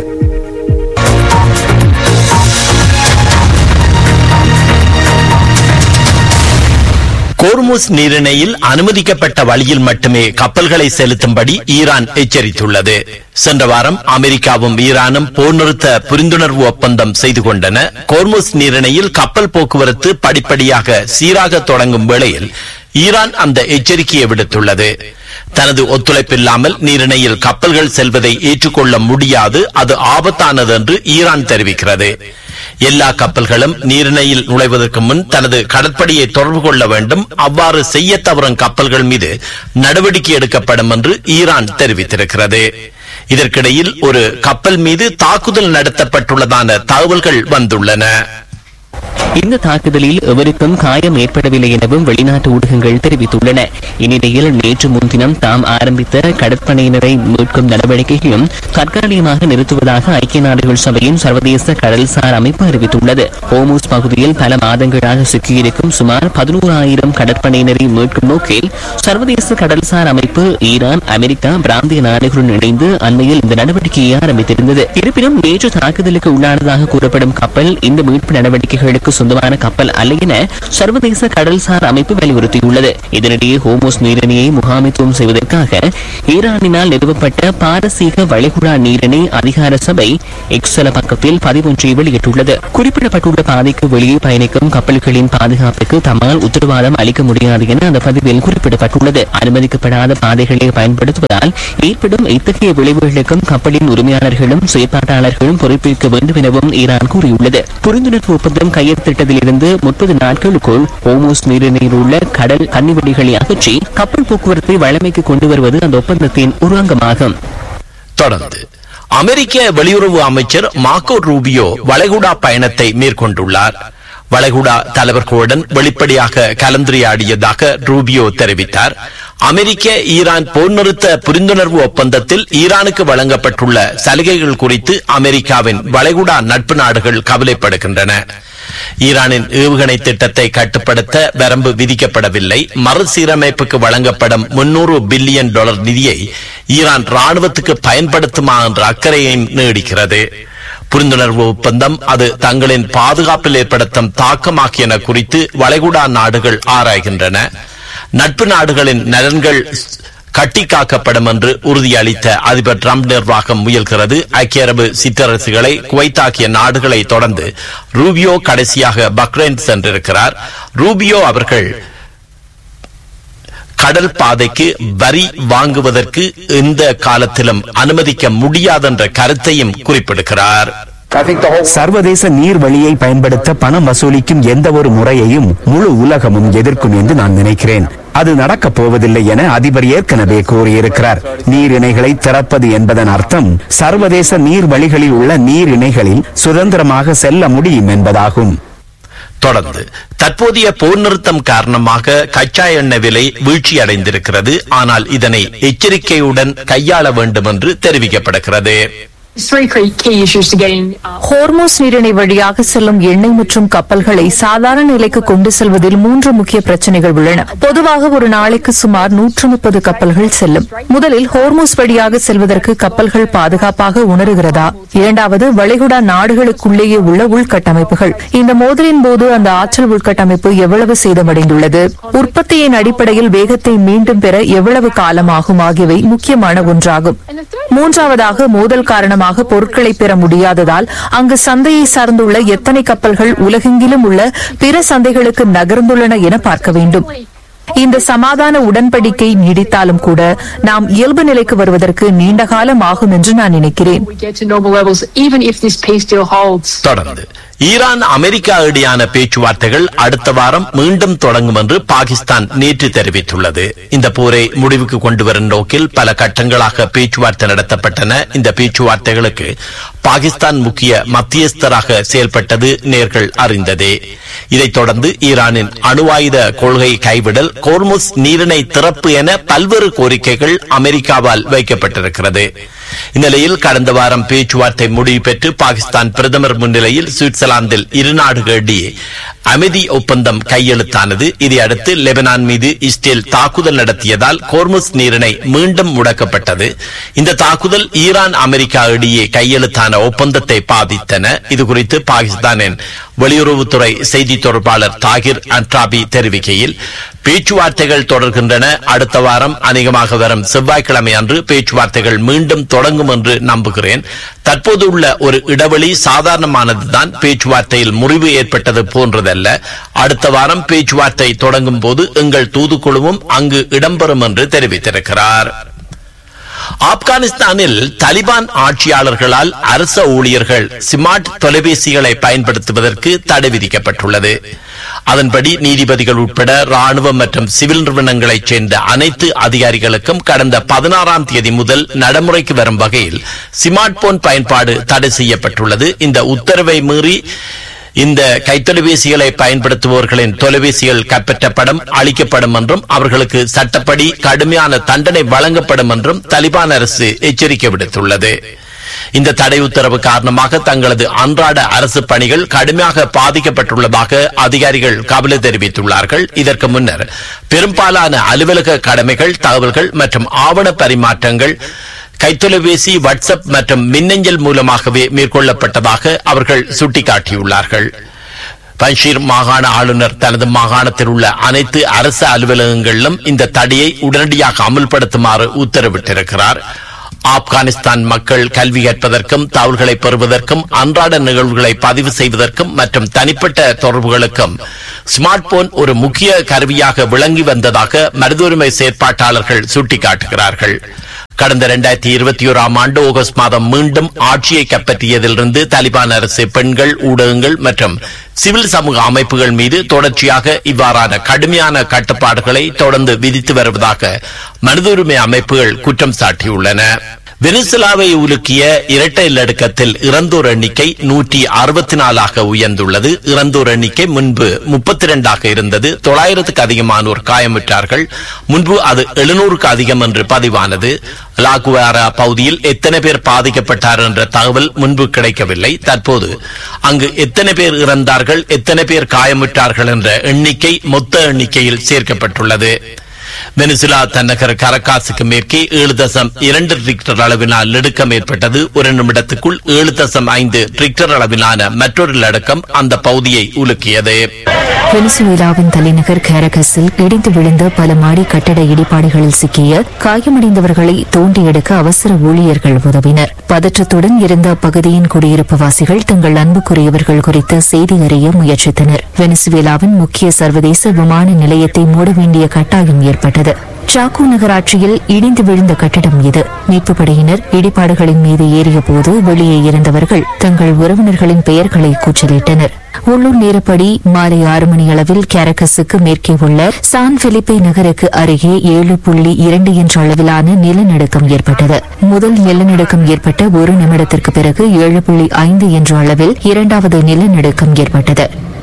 கோர்முஸ் நீரிணையில் அனுமதிக்கப்பட்ட வழியில் மட்டுமே கப்பல்களை செலுத்தும்படி ஈரான் எச்சரித்துள்ளது சென்ற வாரம் அமெரிக்காவும் ஈரானும் போர் நிறுத்த புரிந்துணர்வு ஒப்பந்தம் செய்து கொண்டன கோர்முஸ் நீரிணையில் கப்பல் போக்குவரத்து படிப்படியாக சீராக தொடங்கும் வேளையில் ஈரான் அந்த எச்சரிக்கையை விடுத்துள்ளது தனது ஒத்துழைப்பில்லாமல் நீரிணையில் கப்பல்கள் செல்வதை ஏற்றுக்கொள்ள முடியாது அது ஆபத்தானது என்று ஈரான் தெரிவிக்கிறது எல்லா கப்பல்களும் நீரிணையில் நுழைவதற்கு முன் தனது கடற்படையை தொடர்பு கொள்ள வேண்டும் அவ்வாறு செய்ய தவறும் கப்பல்கள் மீது நடவடிக்கை எடுக்கப்படும் என்று ஈரான் தெரிவித்திருக்கிறது இதற்கிடையில் ஒரு கப்பல் மீது தாக்குதல் நடத்தப்பட்டுள்ளதான தகவல்கள் வந்துள்ளன இந்த தாக்குதலில் எவருக்கும் காயம் ஏற்படவில்லை எனவும் வெளிநாட்டு ஊடகங்கள் தெரிவித்துள்ளன இந்நிலையில் நேற்று முன்தினம் தாம் ஆரம்பித்த கடற்படையினரை மீட்கும் நடவடிக்கையையும் தற்காலிகமாக நிறுத்துவதாக ஐக்கிய நாடுகள் சபையின் சர்வதேச கடல்சார் அமைப்பு அறிவித்துள்ளது ஹோமூஸ் பகுதியில் பல மாதங்களாக சிக்கியிருக்கும் சுமார் பதினோராயிரம் கடற்படையினரை மீட்கும் நோக்கில் சர்வதேச கடல்சார் அமைப்பு ஈரான் அமெரிக்கா பிராந்திய நாடுகளுடன் இணைந்து அண்மையில் இந்த நடவடிக்கையை ஆரம்பித்திருந்தது இருப்பினும் நேற்று தாக்குதலுக்கு உள்ளானதாக கூறப்படும் கப்பல் இந்த மீட்பு நடவடிக்கைகளுக்கு சொந்தமான கப்பல் அல்ல என சர்வதேச கடல்சார் அமைப்பு வலியுறுத்தியுள்ளது இதனிடையே ஹோமோஸ் நீரிணையை முகாமித்துவம் செய்வதற்காக ஈரானினால் நிறுவப்பட்ட பாரசீக வளைகுடா நீரிணை அதிகார சபை எக்ஸல பக்கத்தில் பதிவொன்றை வெளியிட்டுள்ளது குறிப்பிடப்பட்டுள்ள பாதைக்கு வெளியே பயணிக்கும் கப்பல்களின் பாதுகாப்புக்கு தம்மால் உத்தரவாதம் அளிக்க முடியாது என அந்த பதிவில் குறிப்பிடப்பட்டுள்ளது அனுமதிக்கப்படாத பாதைகளை பயன்படுத்துவதால் ஏற்படும் இத்தகைய விளைவுகளுக்கும் கப்பலின் உரிமையாளர்களும் செயற்பாட்டாளர்களும் பொறுப்பேற்க வேண்டும் எனவும் ஈரான் கூறியுள்ளது புரிந்துணர்வு ஒப்பந்தம் கையெழுத்திட்டதிலிருந்து முப்பது நாட்களுக்குள் ஹோமோஸ் நீரிணையில் உள்ள கடல் கன்னிவெடிகளை அகற்றி கப்பல் போக்குவரத்தை வழமைக்கு கொண்டு வருவது அந்த ஒப்பந்தத்தின் ஒரு அங்கமாகும் தொடர்ந்து அமெரிக்க வெளியுறவு அமைச்சர் மார்க்கோ ரூபியோ வளைகுடா பயணத்தை மேற்கொண்டுள்ளார் வளைகுடா தலைவர்களுடன் வெளிப்படையாக கலந்துரையாடியதாக ரூபியோ தெரிவித்தார் அமெரிக்க ஈரான் போர் நிறுத்த புரிந்துணர்வு ஒப்பந்தத்தில் ஈரானுக்கு வழங்கப்பட்டுள்ள சலுகைகள் குறித்து அமெரிக்காவின் வளைகுடா நட்பு நாடுகள் கவலைப்படுகின்றன ஈரானின் ஏவுகணை திட்டத்தை கட்டுப்படுத்த வரம்பு விதிக்கப்படவில்லை மறுசீரமைப்புக்கு வழங்கப்படும் முன்னூறு பில்லியன் டாலர் நிதியை ஈரான் ராணுவத்துக்கு பயன்படுத்துமா என்ற அக்கறையையும் நீடிக்கிறது புரிந்துணர்வு ஒப்பந்தம் அது தங்களின் பாதுகாப்பில் ஏற்படுத்தும் தாக்கமாக்கியன குறித்து வளைகுடா நாடுகள் ஆராய்கின்றன நட்பு நாடுகளின் நலன்கள் கட்டி காக்கப்படும் என்று உறுதியளித்த அதிபர் டிரம்ப் நிர்வாகம் முயல்கிறது ஐக்கிய அரபு சிற்றரசுகளை குவைத்தாக்கிய நாடுகளை தொடர்ந்து ரூபியோ கடைசியாக பக்ரைன் சென்றிருக்கிறார் ரூபியோ அவர்கள் கடல் பாதைக்கு வரி வாங்குவதற்கு எந்த காலத்திலும் அனுமதிக்க முடியாதென்ற கருத்தையும் குறிப்பிடுகிறார் சர்வதேச நீர்வழியை பயன்படுத்த பணம் வசூலிக்கும் எந்த ஒரு முறையையும் முழு உலகமும் எதிர்க்கும் என்று நான் நினைக்கிறேன் அது நடக்கப் போவதில்லை என அதிபர் ஏற்கனவே கூறியிருக்கிறார் நீர் இணைகளை திறப்பது என்பதன் அர்த்தம் சர்வதேச நீர் வழிகளில் உள்ள நீர் இணைகளில் சுதந்திரமாக செல்ல முடியும் என்பதாகும் தொடர்ந்து தற்போதைய போர் நிறுத்தம் காரணமாக கச்சா எண்ணெய் விலை வீழ்ச்சியடைந்திருக்கிறது ஆனால் இதனை எச்சரிக்கையுடன் கையாள வேண்டும் என்று தெரிவிக்கப்படுகிறது Three key key issues to getting uh, Hormuz நீரிணை வழியாக செல்லும் எண்ணெய் மற்றும் கப்பல்களை சாதாரண நிலைக்கு கொண்டு செல்வதில் மூன்று முக்கிய பிரச்சனைகள் உள்ளன பொதுவாக ஒரு நாளைக்கு சுமார் நூற்று முப்பது கப்பல்கள் செல்லும் முதலில் ஹோர்மோஸ் வழியாக செல்வதற்கு கப்பல்கள் பாதுகாப்பாக உணருகிறதா இரண்டாவது வளைகுடா நாடுகளுக்குள்ளேயே உள்ள உள்கட்டமைப்புகள் இந்த மோதலின் போது அந்த ஆற்றல் உள்கட்டமைப்பு எவ்வளவு சேதமடைந்துள்ளது உற்பத்தியின் அடிப்படையில் வேகத்தை மீண்டும் பெற எவ்வளவு காலம் ஆகும் ஆகியவை முக்கியமான ஒன்றாகும் மூன்றாவதாக மோதல் காரணமாக பொருட்களை பெற முடியாததால் அங்கு சந்தையை சார்ந்துள்ள எத்தனை கப்பல்கள் உலகெங்கிலும் உள்ள பிற சந்தைகளுக்கு நகர்ந்துள்ளன என பார்க்க வேண்டும் இந்த சமாதான உடன்படிக்கை நீடித்தாலும் கூட நாம் இயல்பு நிலைக்கு வருவதற்கு நீண்ட காலம் ஆகும் என்று நான் நினைக்கிறேன் we get to normal levels, even if this peace deal holds. தொடர்ந்து ஈரான் அமெரிக்கா இடையான பேச்சுவார்த்தைகள் அடுத்த வாரம் மீண்டும் தொடங்கும் என்று பாகிஸ்தான் நேற்று தெரிவித்துள்ளது இந்த போரை முடிவுக்கு கொண்டு வரும் நோக்கில் பல கட்டங்களாக பேச்சுவார்த்தை நடத்தப்பட்டன இந்த பேச்சுவார்த்தைகளுக்கு பாகிஸ்தான் முக்கிய மத்தியஸ்தராக செயல்பட்டது நேர்கள் அறிந்ததே இதைத் தொடர்ந்து ஈரானின் அணு ஆயுத கொள்கை கைவிடல் கோர்முஸ் நீரிணை திறப்பு என பல்வேறு கோரிக்கைகள் அமெரிக்காவால் வைக்கப்பட்டிருக்கிறது இந்நிலையில் கடந்த வாரம் பேச்சுவார்த்தை முடிவு பெற்று பாகிஸ்தான் பிரதமர் முன்னிலையில் சுவிட்சர்லாந்தில் இரு நாடுகளிடையே அமைதி ஒப்பந்தம் கையெழுத்தானது இதையடுத்து லெபனான் மீது இஸ்ரேல் தாக்குதல் நடத்தியதால் கோர்முஸ் நீரிணை மீண்டும் முடக்கப்பட்டது இந்த தாக்குதல் ஈரான் அமெரிக்கா இடையே கையெழுத்தான ஒப்பந்தத்தை பாதித்தன இதுகுறித்து பாகிஸ்தானின் வெளியுறவுத்துறை செய்தி தொடர்பாளர் தாகிர் அன்ட்ராபி தெரிவிக்கையில் பேச்சுவார்த்தைகள் தொடர்கின்றன அடுத்த வாரம் அநேகமாக வரும் செவ்வாய்க்கிழமை அன்று பேச்சுவார்த்தைகள் மீண்டும் தொடங்கும் என்று நம்புகிறேன் தற்போது உள்ள ஒரு இடைவெளி சாதாரணமானதுதான் பேச்சுவார்த்தையில் முறிவு ஏற்பட்டது போன்றதல்ல அடுத்த வாரம் பேச்சுவார்த்தை தொடங்கும் போது எங்கள் தூதுக்குழுவும் அங்கு இடம்பெறும் என்று தெரிவித்திருக்கிறார் ஆப்கானிஸ்தானில் தலிபான் ஆட்சியாளர்களால் அரச ஊழியர்கள் ஸ்மார்ட் தொலைபேசிகளை பயன்படுத்துவதற்கு தடை விதிக்கப்பட்டுள்ளது அதன்படி நீதிபதிகள் உட்பட ராணுவம் மற்றும் சிவில் நிறுவனங்களைச் சேர்ந்த அனைத்து அதிகாரிகளுக்கும் கடந்த பதினாறாம் தேதி முதல் நடைமுறைக்கு வரும் வகையில் ஸ்மார்ட் போன் பயன்பாடு தடை செய்யப்பட்டுள்ளது இந்த உத்தரவை மீறி இந்த கைத்தொலைபேசிகளை பயன்படுத்துபவர்களின் தொலைபேசிகள் கைப்பற்றப்படும் அளிக்கப்படும் என்றும் அவர்களுக்கு சட்டப்படி கடுமையான தண்டனை வழங்கப்படும் என்றும் தலிபான் அரசு எச்சரிக்கை விடுத்துள்ளது இந்த தடை உத்தரவு காரணமாக தங்களது அன்றாட அரசு பணிகள் கடுமையாக பாதிக்கப்பட்டுள்ளதாக அதிகாரிகள் கவலை தெரிவித்துள்ளார்கள் இதற்கு முன்னர் பெரும்பாலான அலுவலக கடமைகள் தகவல்கள் மற்றும் ஆவண பரிமாற்றங்கள் கைத்தொலைபேசி வாட்ஸ்அப் மற்றும் மின்னஞ்சல் மூலமாகவே மேற்கொள்ளப்பட்டதாக அவர்கள் சுட்டிக்காட்டியுள்ளார்கள் பன்ஷீர் மாகாண ஆளுநர் தனது மாகாணத்தில் உள்ள அனைத்து அரசு அலுவலகங்களிலும் இந்த தடையை உடனடியாக அமல்படுத்துமாறு உத்தரவிட்டிருக்கிறார் ஆப்கானிஸ்தான் மக்கள் கல்வி கற்பதற்கும் தகவல்களை பெறுவதற்கும் அன்றாட நிகழ்வுகளை பதிவு செய்வதற்கும் மற்றும் தனிப்பட்ட தொடர்புகளுக்கும் ஸ்மார்ட் போன் ஒரு முக்கிய கருவியாக விளங்கி வந்ததாக மருத்துவரிமை செயற்பாட்டாளர்கள் சுட்டிக்காட்டுகிறார்கள் கடந்த இரண்டாயிரத்தி இருபத்தி ஓராம் ஆண்டு ஆகஸ்ட் மாதம் மீண்டும் ஆட்சியை கைப்பற்றியதிலிருந்து தாலிபான் அரசு பெண்கள் ஊடகங்கள் மற்றும் சிவில் சமூக அமைப்புகள் மீது தொடர்ச்சியாக இவ்வாறான கடுமையான கட்டுப்பாடுகளை தொடர்ந்து விதித்து வருவதாக மனித உரிமை அமைப்புகள் குற்றம் சாட்டியுள்ளன வெனிசுலாவை உலுக்கிய இரட்டை நடுக்கத்தில் இறந்தோர் எண்ணிக்கை நூற்றி அறுபத்தி நாலாக உயர்ந்துள்ளது இறந்தோர் எண்ணிக்கை முன்பு முப்பத்தி இரண்டாக இருந்தது தொள்ளாயிரத்துக்கு அதிகமானோர் காயமுற்றார்கள் முன்பு அது எழுநூறுக்கு அதிகம் என்று பதிவானது லாகுவாரா பகுதியில் எத்தனை பேர் பாதிக்கப்பட்டார் என்ற தகவல் முன்பு கிடைக்கவில்லை தற்போது அங்கு எத்தனை பேர் இறந்தார்கள் எத்தனை பேர் காயமுற்றார்கள் என்ற எண்ணிக்கை மொத்த எண்ணிக்கையில் சேர்க்கப்பட்டுள்ளது வெனிசுலா தன்னகர் கரகாசுக்கு மேற்கே ஏழு தசம் இரண்டு ரிக்டர் அளவினால் நடுக்கம் ஏற்பட்டது ஒரு நிமிடத்துக்குள் ஏழு தசம் ஐந்து ரிக்டர் அளவிலான மற்றொரு நடுக்கம் அந்த பகுதியை உலுக்கியது வெனிசுவேலாவின் தலைநகர் கேரகஸில் இடிந்து விழுந்த பல மாடி கட்டட இடிபாடுகளில் சிக்கிய காயமடைந்தவர்களை தோண்டி எடுக்க அவசர ஊழியர்கள் உதவினர் பதற்றத்துடன் இருந்த அப்பகுதியின் குடியிருப்புவாசிகள் தங்கள் அன்புக்குரியவர்கள் குறித்த செய்தி அறிய முயற்சித்தனர் வெனிசுவேலாவின் முக்கிய சர்வதேச விமான நிலையத்தை மூட வேண்டிய கட்டாயம் ஏற்பட்டது சாக்கு நகராட்சியில் இடிந்து விழுந்த கட்டடம் இது மீட்புப் படையினர் இடிபாடுகளின் மீது ஏறிய போது வெளியே இருந்தவர்கள் தங்கள் உறவினர்களின் பெயர்களை கூச்சலிட்டனர் உள்ளூர் நேரப்படி மாலை ஆறு மணி அளவில் கேரகஸுக்கு மேற்கே உள்ள சான் பிலிப்பே நகருக்கு அருகே ஏழு புள்ளி இரண்டு என்ற அளவிலான நிலநடுக்கம் ஏற்பட்டது முதல் நிலநடுக்கம் ஏற்பட்ட ஒரு நிமிடத்திற்கு பிறகு ஏழு புள்ளி ஐந்து என்ற அளவில் இரண்டாவது நிலநடுக்கம் ஏற்பட்டது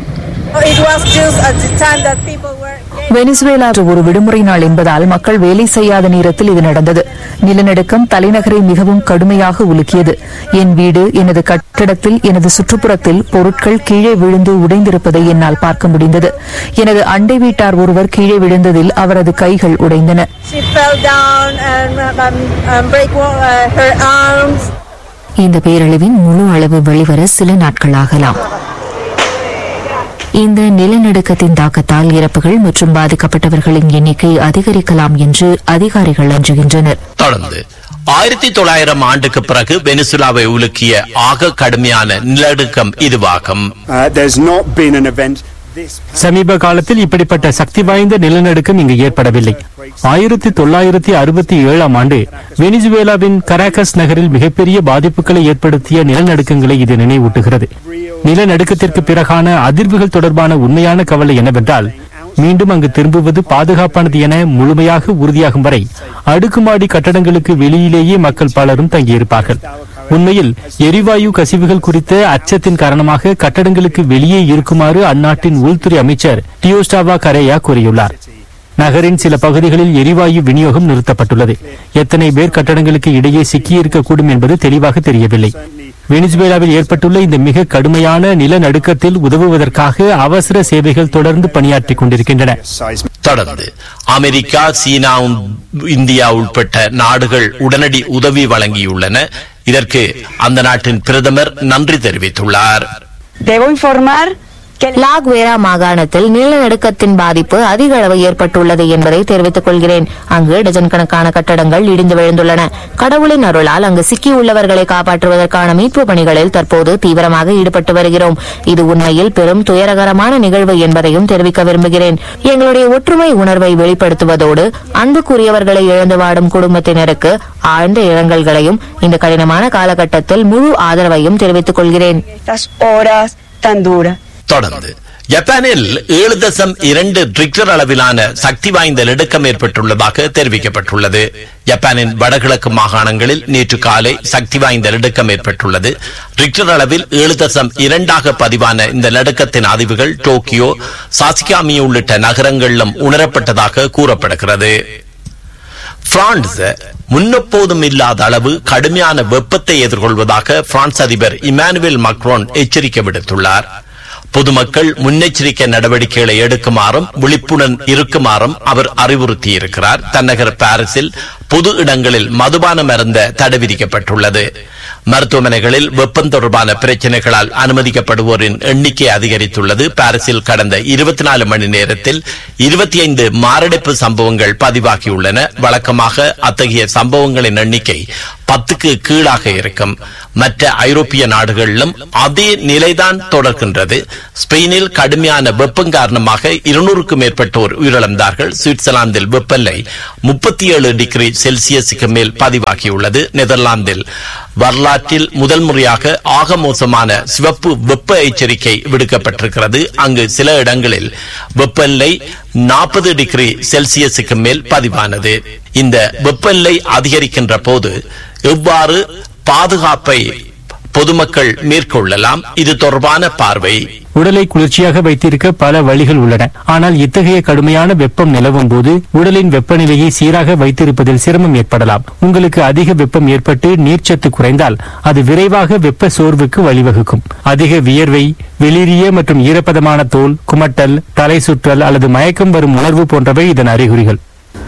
It was just at the time that people were Venezuela ஒரு விடுமுறை நாள் என்பதால் மக்கள் வேலை செய்யாத நேரத்தில் இது நடந்தது நிலநடுக்கம் தலைநகரை மிகவும் கடுமையாக உலுக்கியது என் வீடு எனது கட்டடத்தில் எனது சுற்றுப்புறத்தில் பொருட்கள் கீழே விழுந்து உடைந்திருப்பதை என்னால் பார்க்க முடிந்தது எனது அண்டை வீட்டார் ஒருவர் கீழே விழுந்ததில் அவரது கைகள் உடைந்தன she fell down and, um, um, break one- uh, her arms. இந்த பேரழிவின் முழு அளவு வெளிவர சில நாட்கள் ஆகலாம் இந்த நிலநடுக்கத்தின் தாக்கத்தால் இறப்புகள் மற்றும் பாதிக்கப்பட்டவர்களின் எண்ணிக்கை அதிகரிக்கலாம் என்று அதிகாரிகள் அஞ்சுகின்றனர் தொடர்ந்து ஆயிரத்தி தொள்ளாயிரம் ஆண்டுக்கு பிறகு வெனிசுலாவை உலுக்கிய ஆக கடுமையான நிலநடுக்கம் இதுவாகும் Uh, there's not been an event this சமீப காலத்தில் இப்படிப்பட்ட சக்தி வாய்ந்த நிலநடுக்கம் இங்கு ஏற்படவில்லை ஆயிரத்தி தொள்ளாயிரத்தி அறுபத்தி ஏழாம் ஆண்டு வெனிசுவேலாவின் கராகஸ் நகரில் மிகப்பெரிய பாதிப்புகளை ஏற்படுத்திய நிலநடுக்கங்களை இது நினைவூட்டுகிறது நிலநடுக்கத்திற்கு பிறகான அதிர்வுகள் தொடர்பான உண்மையான கவலை என்னவென்றால் மீண்டும் அங்கு திரும்புவது பாதுகாப்பானது என முழுமையாக உறுதியாகும் வரை அடுக்குமாடி கட்டடங்களுக்கு வெளியிலேயே மக்கள் பலரும் தங்கியிருப்பார்கள் உண்மையில் எரிவாயு கசிவுகள் குறித்த அச்சத்தின் காரணமாக கட்டடங்களுக்கு வெளியே இருக்குமாறு அந்நாட்டின் உள்துறை அமைச்சர் டியோஸ்டாவா கரேயா கூறியுள்ளார் நகரின் சில பகுதிகளில் எரிவாயு விநியோகம் நிறுத்தப்பட்டுள்ளது எத்தனை பேர் கட்டடங்களுக்கு இடையே சிக்கியிருக்கக்கூடும் என்பது தெளிவாக தெரியவில்லை வெனிசுவேலாவில் ஏற்பட்டுள்ள இந்த மிக கடுமையான நிலநடுக்கத்தில் உதவுவதற்காக அவசர சேவைகள் தொடர்ந்து பணியாற்றிக் கொண்டிருக்கின்றன seismic தொடர்ந்து அமெரிக்கா சீனா உம், இந்தியா உட்பட்ட நாடுகள் உடனடி உதவி வழங்கியுள்ளன இதற்கு அந்த நாட்டின் பிரதமர் நன்றி தெரிவித்துள்ளார் Debo informar que லாக்வேரா மாகாணத்தில் நிலநடுக்கத்தின் பாதிப்பு அதிக அளவு ஏற்பட்டுள்ளது என்பதை தெரிவித்துக் கொள்கிறேன் அங்கு டஜன் கணக்கான கட்டடங்கள் இடிந்து விழுந்துள்ளன கடவுளின் அருளால் அங்கு சிக்கியுள்ளவர்களை காப்பாற்றுவதற்கான மீட்பு பணிகளில் தற்போது தீவிரமாக ஈடுபட்டு வருகிறோம் இது உண்மையில் பெரும் துயரகரமான நிகழ்வு என்பதையும் தெரிவிக்க விரும்புகிறேன் எங்களுடைய ஒற்றுமை உணர்வை வெளிப்படுத்துவதோடு அன்புக்குரியவர்களை இழந்து வாடும் குடும்பத்தினருக்கு ஆழ்ந்த இரங்கல்களையும் இந்த கடினமான காலகட்டத்தில் முழு ஆதரவையும் தெரிவித்துக் கொள்கிறேன் estas horas tan duras. தொடர்ந்து ஜப்பானில் ஏழு தசம் இரண்டு ரிக்டர் அளவிலான சக்தி வாய்ந்த நடுக்கம் ஏற்பட்டுள்ளதாக தெரிவிக்கப்பட்டுள்ளது ஜப்பானின் வடகிழக்கு மாகாணங்களில் நேற்று காலை சக்தி வாய்ந்த நடுக்கம் ஏற்பட்டுள்ளது ரிக்டர் அளவில் ஏழு தசம் இரண்டாக பதிவான இந்த நடுக்கத்தின் அதிவுகள் டோக்கியோ சாசிகாமி உள்ளிட்ட நகரங்களிலும் உணரப்பட்டதாக கூறப்படுகிறது பிரான்ஸ் முன்னெப்போதும் இல்லாத அளவு கடுமையான வெப்பத்தை எதிர்கொள்வதாக பிரான்ஸ் அதிபர் இமானுவேல் மக்ரோன் எச்சரிக்கை விடுத்துள்ளார் பொதுமக்கள் முன்னெச்சரிக்கை நடவடிக்கைகளை எடுக்குமாறும் விழிப்புடன் இருக்குமாறும் அவர் அறிவுறுத்தியிருக்கிறார் தன்னகர் பாரிஸில் பொது இடங்களில் மதுபானம் அருந்த தடை விதிக்கப்பட்டுள்ளது மருத்துவமனைகளில் வெப்பம் தொடர்பான பிரச்சனைகளால் அனுமதிக்கப்படுவோரின் எண்ணிக்கை அதிகரித்துள்ளது பாரிஸில் கடந்த இருபத்தி நாலு மணி நேரத்தில் இருபத்தி ஐந்து மாரடைப்பு சம்பவங்கள் பதிவாகியுள்ளன வழக்கமாக அத்தகைய சம்பவங்களின் எண்ணிக்கை பத்துக்கு கீழாக இருக்கும் மற்ற ஐரோப்பிய நாடுகளிலும் அதே நிலைதான் தொடர்கின்றது ஸ்பெயினில் கடுமையான வெப்பம் காரணமாக இருநூறுக்கும் மேற்பட்டோர் உயிரிழந்தார்கள் சுவிட்சர்லாந்தில் வெப்பநிலை முப்பத்தி ஏழு டிகிரி செல்சியஸுக்கு மேல் பதிவாகியுள்ளது நெதர்லாந்தில் வரலாற்றில் முதல் முறையாக ஆக மோசமான சிவப்பு வெப்ப எச்சரிக்கை விடுக்கப்பட்டிருக்கிறது அங்கு சில இடங்களில் வெப்பநிலை நாற்பது டிகிரி செல்சியஸுக்கு மேல் பதிவானது இந்த வெப்பநிலை அதிகரிக்கின்ற போது எவ்வாறு பாதுகாப்பை பொதுமக்கள் மேற்கொள்ளலாம் இது தொடர்பான பார்வை உடலை குளிர்ச்சியாக வைத்திருக்க பல வழிகள் உள்ளன ஆனால் இத்தகைய கடுமையான வெப்பம் நிலவும் போது உடலின் வெப்பநிலையை சீராக வைத்திருப்பதில் சிரமம் ஏற்படலாம் உங்களுக்கு அதிக வெப்பம் ஏற்பட்டு நீர்ச்சத்து குறைந்தால் அது விரைவாக வெப்ப சோர்வுக்கு வழிவகுக்கும் அதிக வியர்வை வெளிரிய மற்றும் ஈரப்பதமான தோல் குமட்டல் தலை சுற்றல் அல்லது மயக்கம் வரும் உணர்வு போன்றவை இதன் அறிகுறிகள்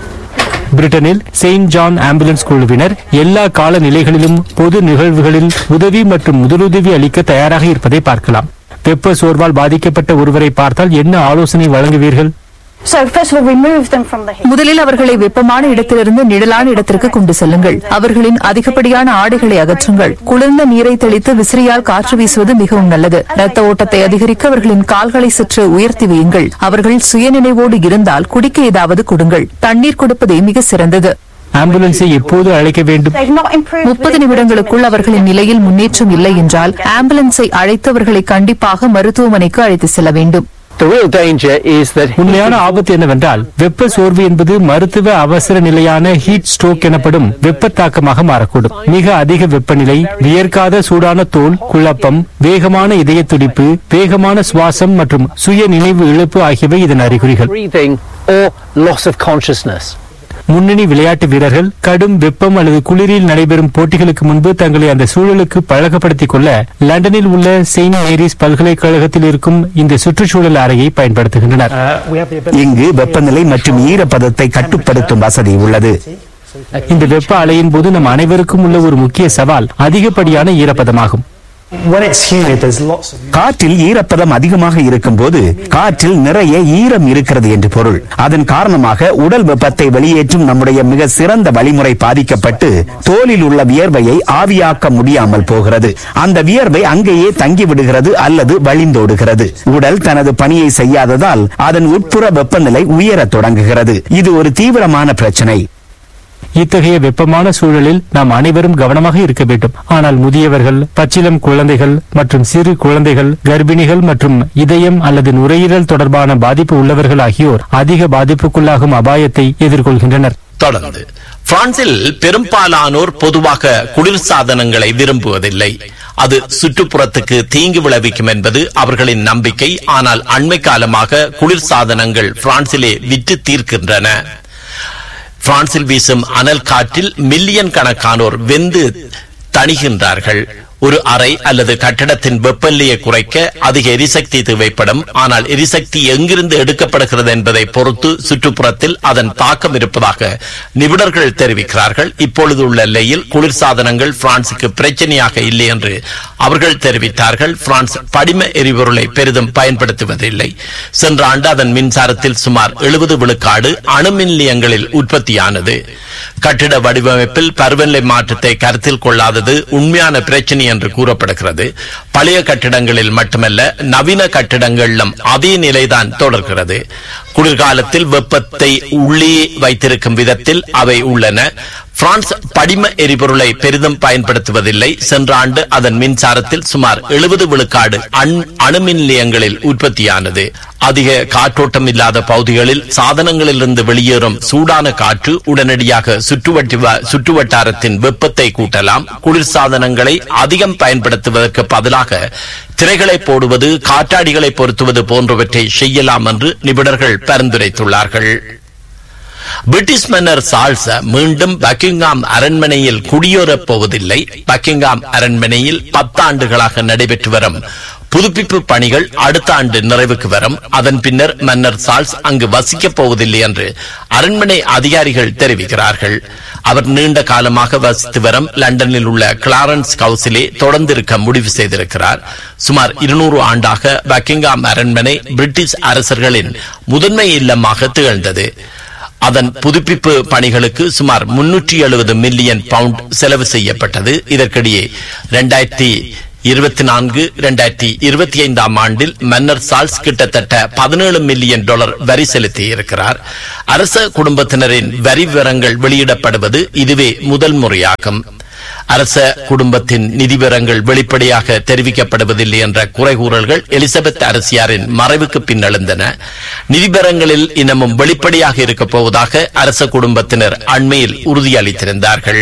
பிரிட்டனில் செயின்ட் ஜான் ஆம்புலன்ஸ் குழுவினர் எல்லா கால நிலைகளிலும் பொது நிகழ்வுகளில் உதவி மற்றும் முதலுதவி அளிக்க தயாராக இருப்பதை பார்க்கலாம் வெப்ப சோர்வால் பாதிக்கப்பட்ட ஒருவரை பார்த்தால் என்ன ஆலோசனை வழங்குவீர்கள் So first of all, remove them from the heat. முதலில் அவர்களை வெப்பமான இடத்திலிருந்து நிழலான இடத்திற்கு கொண்டு செல்லுங்கள் அவர்களின் அதிகப்படியான ஆடைகளை அகற்றுங்கள் குளிர்ந்த நீரை தெளித்து விசிறியால் காற்று வீசுவது மிகவும் நல்லது ரத்த ஓட்டத்தை அதிகரிக்க அவர்களின் கால்களை சற்று உயர்த்தி வையுங்கள் அவர்கள் சுயநினைவோடு இருந்தால் குடிக்க ஏதாவது கொடுங்கள் தண்ணீர் கொடுப்பதே மிக சிறந்தது ஆம்புலன்ஸை எப்போது அழைக்க வேண்டும் They've not improved. முப்பது நிமிடங்களுக்குள் அவர்களின் நிலையில் முன்னேற்றம் இல்லை என்றால் ஆம்புலன்ஸை அழைத்தவர்களை கண்டிப்பாக மருத்துவமனைக்கு அழைத்து செல்ல வேண்டும் The real danger is that உண்மையான ஆபத்து என்னவென்றால் வெப்ப சோர்வு என்பது மருத்துவ அவசர நிலையான ஹீட் ஸ்ட்ரோக் எனப்படும் வெப்ப தாக்கமாக மாறக்கூடும் மிக அதிக வெப்பநிலை வியர்க்காத சூடான தோல் குழப்பம் வேகமான இதய துடிப்பு வேகமான சுவாசம் மற்றும் சுய நினைவு இழப்பு ஆகியவை இதன் அறிகுறிகள் breathing or loss of consciousness. முன்னணி விளையாட்டு வீரர்கள் கடும் வெப்பம் அல்லது குளிரில் நடைபெறும் போட்டிகளுக்கு முன்பு தங்களை அந்த சூழலுக்கு பழக்கப்படுத்திக் கொள்ள லண்டனில் உள்ள செயின்ட் மேரிஸ் பல்கலைக்கழகத்தில் இருக்கும் இந்த சுற்றுச்சூழல் அறையை பயன்படுத்துகின்றனர் இங்கு வெப்பநிலை மற்றும் ஈரப்பதத்தை கட்டுப்படுத்தும் வசதி உள்ளது இந்த வெப்ப அலையின் போது நம் அனைவருக்கும் உள்ள ஒரு முக்கிய சவால் அதிகப்படியான ஈரப்பதமாகும் When it's humid, there's lots of காற்றில் ஈரப்பதம் அதிகமாக இருக்கும் போது காற்றில் நிறைய ஈரம் இருக்கிறது என்று பொருள் அதன் காரணமாக உடல் வெப்பத்தை வெளியேற்றும் நம்முடைய மிக சிறந்த வழிமுறை பாதிக்கப்பட்டு தோலில் உள்ள வியர்வையை ஆவியாக்க முடியாமல் போகிறது அந்த வியர்வை அங்கேயே தங்கிவிடுகிறது அல்லது வழிந்தோடுகிறது உடல் தனது பணியை செய்யாததால் அதன் உட்புற வெப்பநிலை உயரத் தொடங்குகிறது இது ஒரு தீவிரமான பிரச்சனை இத்தகைய வெப்பமான சூழலில் நாம் அனைவரும் கவனமாக இருக்க வேண்டும் ஆனால் முதியவர்கள் பச்சிலம் குழந்தைகள் மற்றும் சிறு குழந்தைகள் கர்ப்பிணிகள் மற்றும் இதயம் அல்லது நுரையீரல் தொடர்பான பாதிப்பு உள்ளவர்கள் ஆகியோர் அதிக பாதிப்புக்குள்ளாகும் அபாயத்தை எதிர்கொள்கின்றனர் தொடர்ந்து பிரான்சில் பெரும்பாலானோர் பொதுவாக குளிர்சாதனங்களை விரும்புவதில்லை அது சுற்றுப்புறத்துக்கு தீங்கு விளைவிக்கும் என்பது அவர்களின் நம்பிக்கை ஆனால் அண்மை காலமாக குளிர்சாதனங்கள் பிரான்சிலே விற்று தீர்க்கின்றன பிரான்சில் வீசும் அனல் காற்றில் மில்லியன் கணக்கானோர் வெந்து தணிகின்றார்கள் ஒரு அறை அல்லது கட்டடத்தின் வெப்பநிலையை குறைக்க அதிக எரிசக்தி தேவைப்படும் ஆனால் எரிசக்தி எங்கிருந்து எடுக்கப்படுகிறது என்பதை பொறுத்து சுற்றுப்புறத்தில் அதன் தாக்கம் இருப்பதாக நிபுணர்கள் தெரிவிக்கிறார்கள் இப்பொழுது உள்ள நிலையில் குளிர்சாதனங்கள் பிரான்சுக்கு பிரச்சனையாக இல்லை என்று அவர்கள் தெரிவித்தார்கள் பிரான்ஸ் படிம எரிபொருளை பெரிதும் பயன்படுத்துவதில்லை சென்ற ஆண்டு அதன் மின்சாரத்தில் சுமார் எழுபது விழுக்காடு அணுமின் நிலையங்களில் உற்பத்தியானது கட்டிட வடிவமைப்பில் பருவநிலை மாற்றத்தை கருத்தில் கொள்ளாதது உண்மையான பிரச்சனை என்று கூறப்படுகிறது பழைய கட்டிடங்களில் மட்டுமல்ல நவீன கட்டிடங்களிலும் அதே நிலைதான் தொடர்கிறது குளிர்காலத்தில் வெப்பத்தை உள்ளே வைத்திருக்கும் விதத்தில் அவை உள்ளன பிரான்ஸ் படிம எரிபொருளை பெரிதும் பயன்படுத்துவதில்லை சென்ற ஆண்டு அதன் மின்சாரத்தில் சுமார் எழுபது விழுக்காடு அண்- அணுமின் நிலையங்களில் உற்பத்தியானது அதிக காற்றோட்டம் இல்லாத பகுதிகளில் சாதனங்களிலிருந்து வெளியேறும் சூடான காற்று உடனடியாக சுற்றுவட்டி சுற்றுவட்டாரத்தின் வெப்பத்தை கூட்டலாம் குளிர் சாதனங்களை அதிகம் பயன்படுத்துவதற்கு பதிலாக திரைகளை போடுவது காற்றாடிகளை பொருத்துவது போன்றவற்றை செய்யலாம் என்று நிபுணர்கள் பரிந்துரைத்துள்ளார்கள் பிரிட்டிஷ் மன்னர் சார்ல்ஸ் மீண்டும் பக்கிங்ஹாம் அரண்மனையில் குடியேறப் போவதில்லை பக்கிங்ஹாம் அரண்மனையில் பத்தாண்டுகளாக நடைபெற்று வரும் புதுப்பிப்பு பணிகள் அடுத்த ஆண்டு நிறைவுக்கு வரும் அதன் பின்னர் மன்னர் சார்ல்ஸ் அங்கு வசிக்கப் போவதில்லை என்று அரண்மனை அதிகாரிகள் தெரிவிக்கிறார்கள் அவர் நீண்ட காலமாக வசித்து வரும் லண்டனில் உள்ள கிளாரன்ஸ் ஹவுஸிலே தொடர்ந்து இருக்க முடிவு செய்திருக்கிறார் சுமார் இருநூறு ஆண்டாக பக்கிங்ஹாம் அரண்மனை பிரிட்டிஷ் அரசர்களின் முதன்மை இல்லமாக திகழ்ந்தது அதன் புதுப்பிப்பு பணிகளுக்கு சுமார் முன்னூற்றி எழுபது மில்லியன் பவுண்ட் செலவு செய்யப்பட்டது இதற்கிடையே இரண்டாயிரத்தி இருபத்தி நான்கு இரண்டாயிரத்தி இருபத்தி ஐந்தாம் ஆண்டில் மன்னர் சால்ஸ் கிட்டத்தட்ட பதினேழு மில்லியன் டாலர் வரி செலுத்தி இருக்கிறார் அரச குடும்பத்தினரின் வரி விவரங்கள் வெளியிடப்படுவது இதுவே முதல் முறையாகும் அரச குடும்பத்தின் நிதி விவரங்கள் வெளிப்படையாக தெரிவிக்கப்படுவதில்லை என்ற குறைகூறல்கள் எலிசபெத் அரசியாரின் மறைவுக்கு பின் எழுந்தன நிதி விவரங்களில் இன்னமும் வெளிப்படையாக இருக்கப் போவதாக அரச குடும்பத்தினர் அண்மையில் உறுதியளித்திருந்தார்கள்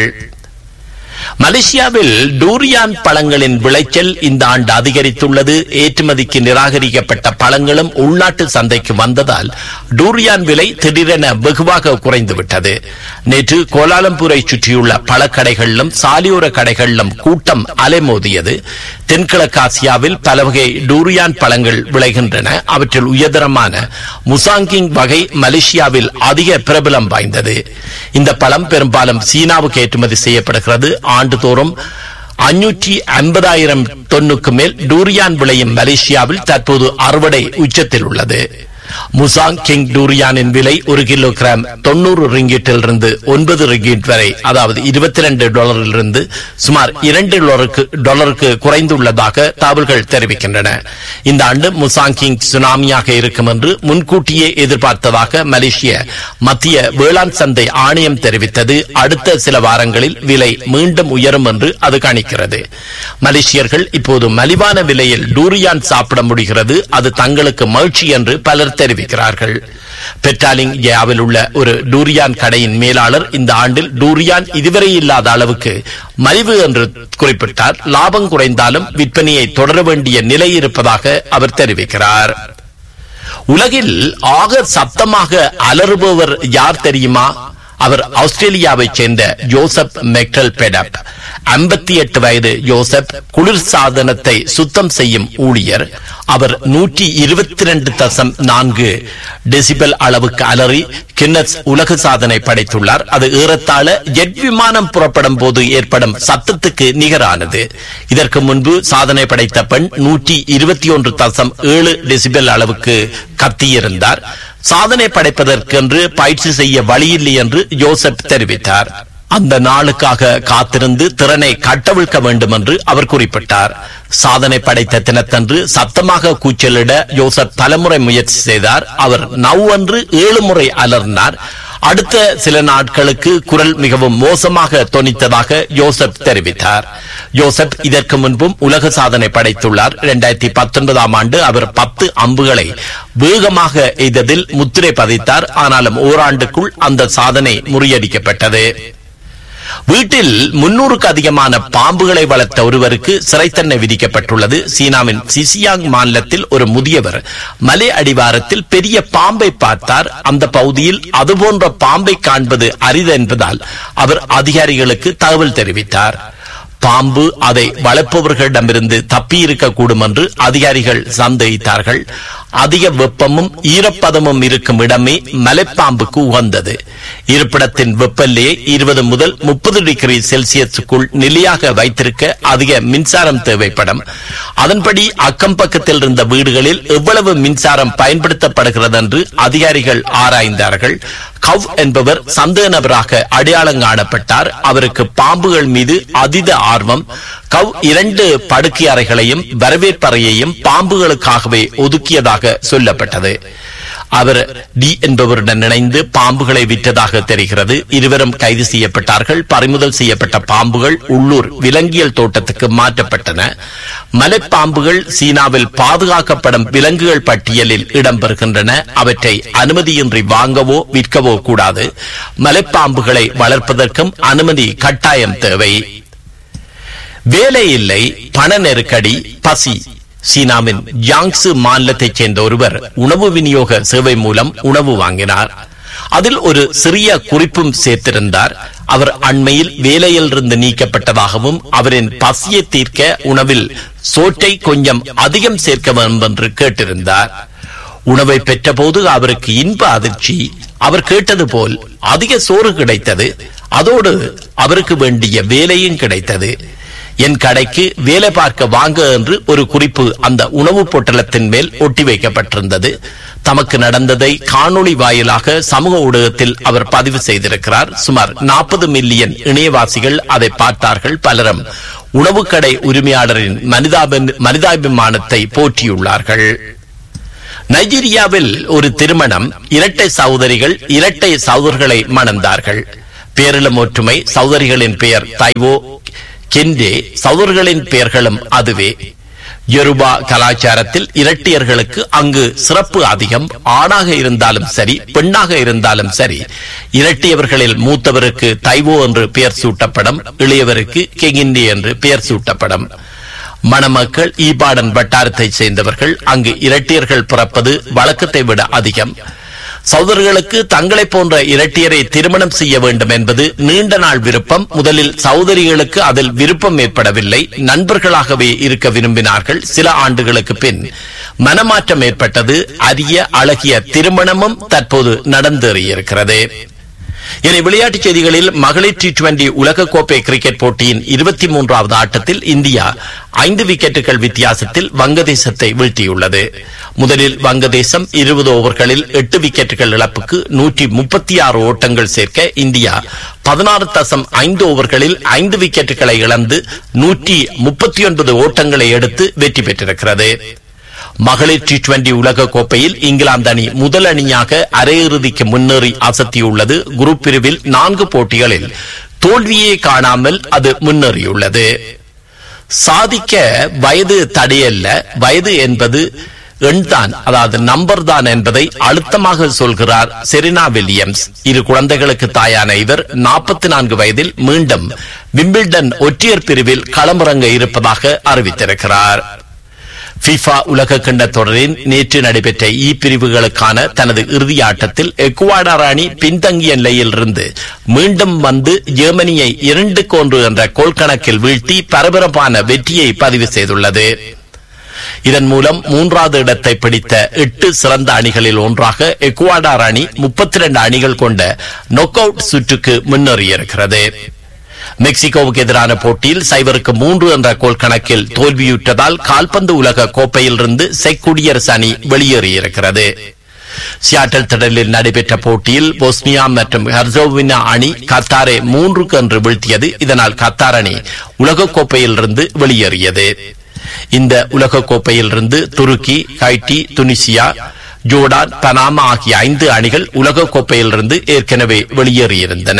மலேசியாவில் டூரியான் பழங்களின் விளைச்சல் இந்த ஆண்டு அதிகரித்துள்ளது ஏற்றுமதிக்கு நிராகரிக்கப்பட்ட பழங்களும் உள்நாட்டு சந்தைக்கு வந்ததால் டூரியான் விலை திடீரென வெகுவாக குறைந்துவிட்டது நேற்று கோலாலம்பூரை சுற்றியுள்ள பழக்கடைகளிலும் சாலையோர கடைகளிலும் கூட்டம் அலைமோதியது தென்கிழக்காசியாவில் பல வகை டூரியான் பழங்கள் விளைகின்றன அவற்றில் உயர்தரமான முசாங்கிங் வகை மலேசியாவில் அதிக பிரபலம் வாய்ந்தது இந்த பழம் பெரும்பாலும் சீனாவுக்கு ஏற்றுமதி செய்யப்படுகிறது ஆண்டுதோறும் அஞ்சூற்றி ஐம்பதாயிரம் டொன்னுக்கு மேல் டூரியான் விளையும் மலேசியாவில் தற்போது அறுவடை உச்சத்தில் உள்ளது முசாங் கிங் டூரியானின் விலை ஒரு கிலோகிராம் தொண்ணூறு ரிங்கிட்டில் இருந்து ஒன்பது ரிங்கிட் வரை அதாவது இருபத்தி ரெண்டு டாலரில் இருந்து சுமார் இரண்டு டாலருக்கு டாலருக்கு குறைந்துள்ளதாக தகவல்கள் தெரிவிக்கின்றன இந்த ஆண்டு முசாங் கிங் சுனாமியாக இருக்கும் என்று முன்கூட்டியே எதிர்பார்த்ததாக மலேசிய மத்திய வேளாண் சந்தை ஆணையம் தெரிவித்தது அடுத்த சில வாரங்களில் விலை மீண்டும் உயரும் என்று அது கணிக்கிறது மலேசியர்கள் இப்போது மலிவான விலையில் டூரியான் சாப்பிட முடிகிறது அது தங்களுக்கு மகிழ்ச்சி என்று பலர் தெரிவிக்கிறார்கள் பெட்ராலிங் ஏவில் உள்ள ஒரு டூரியான் கடையின் மேலாளர் இந்த ஆண்டில் டூரியான் இதுவரை இல்லாத அளவுக்கு மலிவு என்று குறிப்பிட்டார் லாபம் குறைந்தாலும் விற்பனையை தொடர வேண்டிய நிலை இருப்பதாக அவர் தெரிவிக்கிறார் உலகில் ஆக சத்தமாக அலறுபவர் யார் தெரியுமா அவர் ஆஸ்திரேலியாவைச் சேர்ந்த ஜோசப் மெக்டல் பெடப் ஐம்பத்தி எட்டு வயது ஜோசப் குளிர் சாதனத்தை சுத்தம் செய்யும் ஊழியர் அவர் நூற்றி இருபத்தி ரெண்டு தசம் நான்கு டெசிபல் அளவுக்கு அலறி கின்னஸ் உலக சாதனை படைத்துள்ளார் அது ஏறத்தாழ ஜெட் விமானம் புறப்படும் போது ஏற்படும் சத்தத்துக்கு நிகரானது இதற்கு முன்பு சாதனை படைத்த பெண் நூற்றி இருபத்தி ஒன்று தசம் ஏழு டெசிபல் அளவுக்கு கத்தியிருந்தார் சாதனை படைப்பதற்கென்று பயிற்சி செய்ய வழியில்லை என்று ஜோசப் தெரிவித்தார் அந்த நாளுக்காக காத்திருந்து திறனை கட்டவிழ்க்க வேண்டும் என்று அவர் குறிப்பிட்டார் சாதனை படைத்த தினத்தன்று சத்தமாக கூச்சலிட யோசப் தலைமுறை முயற்சி செய்தார் அவர் நவ்வன்று ஏழு முறை அலர்னார் அடுத்த சில நாட்களுக்கு குரல் மிகவும் மோசமாக தொனித்ததாக யோசப் தெரிவித்தார் யோசப் இதற்கு முன்பும் உலக சாதனை படைத்துள்ளார் இரண்டாயிரத்தி பத்தொன்பதாம் ஆண்டு அவர் பத்து அம்புகளை வேகமாக எய்ததில் முத்திரை பதித்தார் ஆனாலும் ஓராண்டுக்குள் அந்த சாதனை முறியடிக்கப்பட்டது வீட்டில் முன்னூறுக்கு அதிகமான பாம்புகளை வளர்த்த ஒருவருக்கு சிறை தண்டனை விதிக்கப்பட்டுள்ளது சீனாவின் சிசியாங் மாநிலத்தில் ஒரு முதியவர் மலை அடிவாரத்தில் பெரிய பாம்பை பார்த்தார் அந்த பகுதியில் அதுபோன்ற பாம்பை காண்பது அரிது என்பதால் அவர் அதிகாரிகளுக்கு தகவல் தெரிவித்தார் பாம்பு அதை வளர்ப்பவர்களிடமிருந்து தப்பியிருக்கக்கூடும் என்று அதிகாரிகள் சந்தேகித்தார்கள் அதிக வெப்பமும் ஈரப்பதமும் இருக்கும் இடமே மலைப்பாம்புக்கு உகந்தது இருப்பிடத்தின் வெப்பநிலையை இருபது முதல் முப்பது டிகிரி செல்சியஸுக்குள் நிலையாக வைத்திருக்க அதிக மின்சாரம் தேவைப்படும் அதன்படி அக்கம் பக்கத்தில் இருந்த வீடுகளில் எவ்வளவு மின்சாரம் பயன்படுத்தப்படுகிறது என்று அதிகாரிகள் ஆராய்ந்தார்கள் கவ் என்பவர் சந்தேக நபராக அடையாளம் காணப்பட்டார் அவருக்கு பாம்புகள் மீது அதீத ஆர்வம் கவ் இரண்டு படுக்கை அறைகளையும் வரவேற்பறையையும் பாம்புகளுக்காகவே ஒதுக்கியதாக சொல்லப்பட்டது அவர் டி என்பவருடன் இணைந்து பாம்புகளை விற்றதாக தெரிகிறது இருவரும் கைது செய்யப்பட்டார்கள் பறிமுதல் செய்யப்பட்ட பாம்புகள் உள்ளூர் விலங்கியல் தோட்டத்துக்கு மாற்றப்பட்டன மலைப்பாம்புகள் சீனாவில் பாதுகாக்கப்படும் விலங்குகள் பட்டியலில் இடம்பெறுகின்றன அவற்றை அனுமதியின்றி வாங்கவோ விற்கவோ கூடாது மலைப்பாம்புகளை வளர்ப்பதற்கும் அனுமதி கட்டாயம் தேவை வேலை இல்லை பண நெருக்கடி பசி சீனாவின் ஜாங்சு மாநிலத்தைச் சேர்ந்த ஒருவர் உணவு விநியோக சேவை மூலம் உணவு வாங்கினார் அதில் ஒரு சிறிய குறிப்பும் சேர்த்திருந்தார் அவர் அண்மையில் வேலையிலிருந்து நீக்கப்பட்டதாகவும் அவரின் பசியை தீர்க்க உணவில் சோற்றை கொஞ்சம் அதிகம் சேர்க்க வேண்டும் என்று கேட்டிருந்தார் உணவை பெற்றபோது அவருக்கு இன்ப அதிர்ச்சி அவர் கேட்டது போல் அதிக சோறு கிடைத்தது அதோடு அவருக்கு வேண்டிய வேலையும் கிடைத்தது என் கடைக்கு வேலை பார்க்க வாங்க என்று ஒரு குறிப்பு அந்த உணவு பொட்டலத்தின் மேல் ஒட்டி வைக்கப்பட்டிருந்தது தமக்கு நடந்ததை காணொளி வாயிலாக சமூக ஊடகத்தில் அவர் பதிவு செய்திருக்கிறார் சுமார் நாற்பது மில்லியன் இணையவாசிகள் அதை பார்த்தார்கள் பலரும் உணவு கடை உரிமையாளரின் மனிதாப- மனிதாபிமானத்தை போற்றியுள்ளார்கள் நைஜீரியாவில் ஒரு திருமணம் இரட்டை சகோதரிகள் இரட்டை சகோதரர்களை மணந்தார்கள் பேரிலும் ஒற்றுமை சகோதரிகளின் பெயர் தைவோ கெண்டே சகோதரர்களின் பெயர்களும் அதுவே யொருபா கலாச்சாரத்தில் இரட்டையர்களுக்கு அங்கு சிறப்பு அதிகம் ஆணாக இருந்தாலும் சரி பெண்ணாக இருந்தாலும் சரி இரட்டையவர்களில் மூத்தவருக்கு தைவோ என்று பெயர் சூட்டப்படும் இளையவருக்கு கெகிண்டே என்று பெயர் சூட்டப்படும் மணமக்கள் ஈபாடன் வட்டாரத்தைச் சேர்ந்தவர்கள் அங்கு இரட்டையர்கள் பிறப்பது வழக்கத்தை விட அதிகம் சகோதரர்களுக்கு தங்களைப் போன்ற இரட்டையரை திருமணம் செய்ய வேண்டும் என்பது நீண்ட நாள் விருப்பம் முதலில் சகோதரிகளுக்கு அதில் விருப்பம் ஏற்படவில்லை நண்பர்களாகவே இருக்க விரும்பினார்கள் சில ஆண்டுகளுக்கு பின் மனமாற்றம் ஏற்பட்டது அரிய அழகிய திருமணமும் தற்போது நடந்தேறியிருக்கிறது இனி விளையாட்டுச் செய்திகளில் மகளிர் டி டுவெண்டி உலகக்கோப்பை கிரிக்கெட் போட்டியின் இருபத்தி மூன்றாவது ஆட்டத்தில் இந்தியா ஐந்து விக்கெட்டுகள் வித்தியாசத்தில் வங்கதேசத்தை வீழ்த்தியுள்ளது முதலில் வங்கதேசம் இருபது ஓவர்களில் எட்டு விக்கெட்டுகள் இழப்புக்கு நூற்றி முப்பத்தி ஆறு ஓட்டங்கள் சேர்க்க இந்தியா பதினாறு தசம் ஐந்து ஓவர்களில் ஐந்து விக்கெட்டுகளை இழந்து நூற்றி முப்பத்தி ஒன்பது ஓட்டங்களை எடுத்து வெற்றி பெற்றிருக்கிறது மகளிர் டி டுவெண்டி உலக கோப்பையில் இங்கிலாந்து அணி முதல் அணியாக அரையிறுதிக்கு முன்னேறி அசத்தியுள்ளது குரூப் பிரிவில் நான்கு போட்டிகளில் தோல்வியே காணாமல் அது முன்னேறியுள்ளது சாதிக்க வயது தடையல்ல வயது என்பது எண்தான் அதாவது நம்பர் தான் என்பதை அழுத்தமாக சொல்கிறார் செரினா வில்லியம்ஸ் இரு குழந்தைகளுக்கு தாயான இவர் நாற்பத்தி நான்கு வயதில் மீண்டும் விம்பிள்டன் ஒற்றையர் பிரிவில் களமிறங்க இருப்பதாக அறிவித்திருக்கிறார் FIFA உலக கிண்ட தொடரின் நேற்று நடைபெற்ற இ பிரிவுகளுக்கான தனது இறுதி ஆட்டத்தில் எக்குவாடார் அணி பின்தங்கிய நிலையில் இருந்து மீண்டும் வந்து ஜெர்மனியை இரண்டுக்கு ஒன்று என்ற கோல் கணக்கில் வீழ்த்தி பரபரப்பான வெற்றியை பதிவு செய்துள்ளது இதன் மூலம் மூன்றாவது இடத்தை பிடித்த எட்டு சிறந்த அணிகளில் ஒன்றாக எக்குவாடார் அணி முப்பத்தி இரண்டு அணிகள் கொண்ட நொக் அவுட் சுற்றுக்கு முன்னேறியிருக்கிறது மெக்சிகோவுக்கு எதிரான போட்டியில் சைபருக்கு மூன்று என்ற கோல் கணக்கில் தோல்வியுற்றதால் கால்பந்து உலக கோப்பையிலிருந்து செக் குடியரசு அணி வெளியேறியிருக்கிறது சியாட்டல் திடலில் நடைபெற்ற போட்டியில் போஸ்னியா மற்றும் ஹெர்சோவினா அணி கத்தாரை மூன்றுக்கு என்று வீழ்த்தியது இதனால் கத்தார் அணி உலகக்கோப்பையிலிருந்து வெளியேறியது இந்த உலகக்கோப்பையிலிருந்து Turkey Haiti Tunisia Jordan Panama ஆகிய ஐந்து அணிகள் உலகக்கோப்பையிலிருந்து ஏற்கனவே வெளியேறியிருந்தன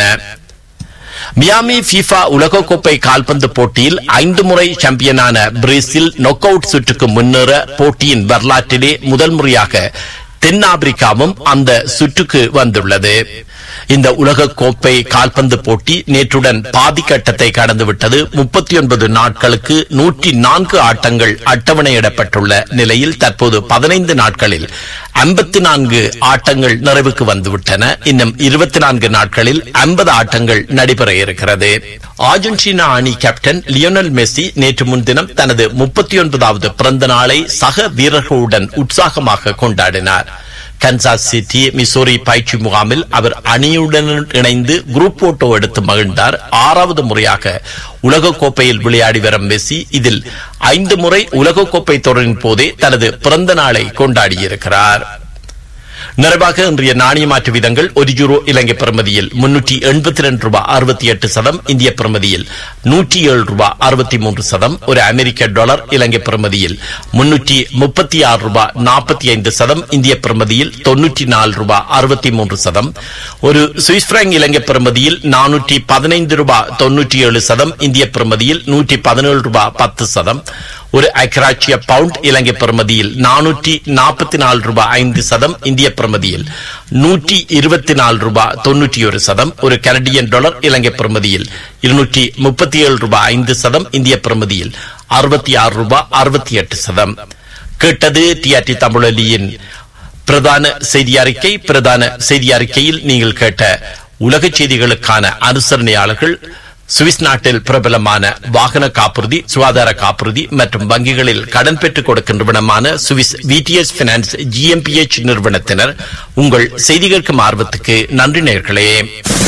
மியாமி FIFA உலகக்கோப்பை கால்பந்து போட்டியில் ஐந்து முறை சாம்பியனான பிரேசில் நொக் அவுட் சுற்றுக்கு முன்னேற போட்டியின் வரலாற்றிலே முதல் முறையாக தென்னாப்பிரிக்காவும் அந்த சுற்றுக்கு வந்துள்ளது இந்த உலக கோப்பை கால்பந்து போட்டி நேற்றுடன் பாதி கட்டத்தை கடந்துவிட்டது முப்பத்தி ஒன்பது நாட்களுக்கு நூற்றி நான்கு ஆட்டங்கள் அட்டவணையிடப்பட்டுள்ள நிலையில் தற்போது பதினைந்து நாட்களில் ஐம்பத்தி நான்கு ஆட்டங்கள் நிறைவுக்கு வந்துவிட்டன இன்னும் இருபத்தி நான்கு நாட்களில் ஐம்பது ஆட்டங்கள் நடைபெற இருக்கிறது அர்ஜென்டினா அணி கேப்டன் லியோனல் மெஸ்ஸி நேற்று முன்தினம் தனது முப்பத்தி ஒன்பதாவது பிறந்த நாளை சக வீரர்களுடன் உற்சாகமாக கொண்டாடினார் கன்சாஸ் சிட்டி மிசோரி பயிற்சி முகாமில் அவர் அணியுடன் இணைந்து குரூப் போட்டோ எடுத்து மகிழ்ந்தார் ஆறாவது முறையாக உலகக்கோப்பையில் விளையாடி வரும் மெஸ்ஸி இதில் ஐந்து முறை உலகக்கோப்பை தொடரின் போதே தனது பிறந்த நாளை கொண்டாடியிருக்கிறார் நிறைவாக இன்றைய நாணய மாற்று வீதங்கள் ஒரு யூரோ இலங்கை பிரமதியில் முன்னூற்றி எண்பத்தி ரெண்டு ரூபாய் அறுபத்தி எட்டு சதம் இந்திய பிரமதியில் நூற்றி ஏழு ரூபாய் அறுபத்தி மூன்று சதம் ஒரு அமெரிக்க டாலர் இலங்கை பிரமதியில் முன்னூற்றி முப்பத்தி ஆறு ரூபாய் நாற்பத்தி ஐந்து சதம் இந்திய பிரமதியில் தொன்னூற்றி நாலு ரூபாய் அறுபத்தி மூன்று சதம் ஒரு சுவிஸ் பிராங்க் இலங்கை பிரமதியில் நானூற்றி பதினைந்து ரூபாய் தொன்னூற்றி ஏழு சதம் இந்திய பிரமதியில் நூற்றி பதினேழு ரூபாய் பத்து சதம் ஒரு அக்ராட்சிய பவுண்ட் இலங்கை பிரமதியில் நானூற்றி நாற்பத்தி நாலு ரூபாய் ஐந்து சதம் இந்திய பிரமதியில் நூற்றி இருபத்தி நாலு ரூபாய் தொன்னூற்றி ஒரு சதம் ஒரு கனடியன் டாலர் இலங்கை பிரமதியில் இருநூற்றி முப்பத்தி ஏழு ரூபாய் ஐந்து சதம் இந்திய பிரமதியில் அறுபத்தி ஆறு ரூபாய் அறுபத்தி எட்டு சதம் கேட்டது டிஆர்டி தமிழொலியின் பிரதான செய்தி அறிக்கை பிரதான செய்தி அறிக்கையில் நீங்கள் கேட்ட உலக செய்திகளுக்கான அனுசரணையாளர்கள் சுவிஸ் நாட்டில் பிரபலமான வாகன காப்புறுதி சுகாதார காப்புறுதி மற்றும் வங்கிகளில் கடன் பெற்றுக் கொடுக்கும் நிறுவனமான சுவிஸ் விடிஎஸ் பினான்ஸ் ஜிஎம்பிஎச் நிறுவனத்தினர் உங்கள் செய்திகளுக்கும் ஆர்வத்துக்கு நன்றி நேர்களே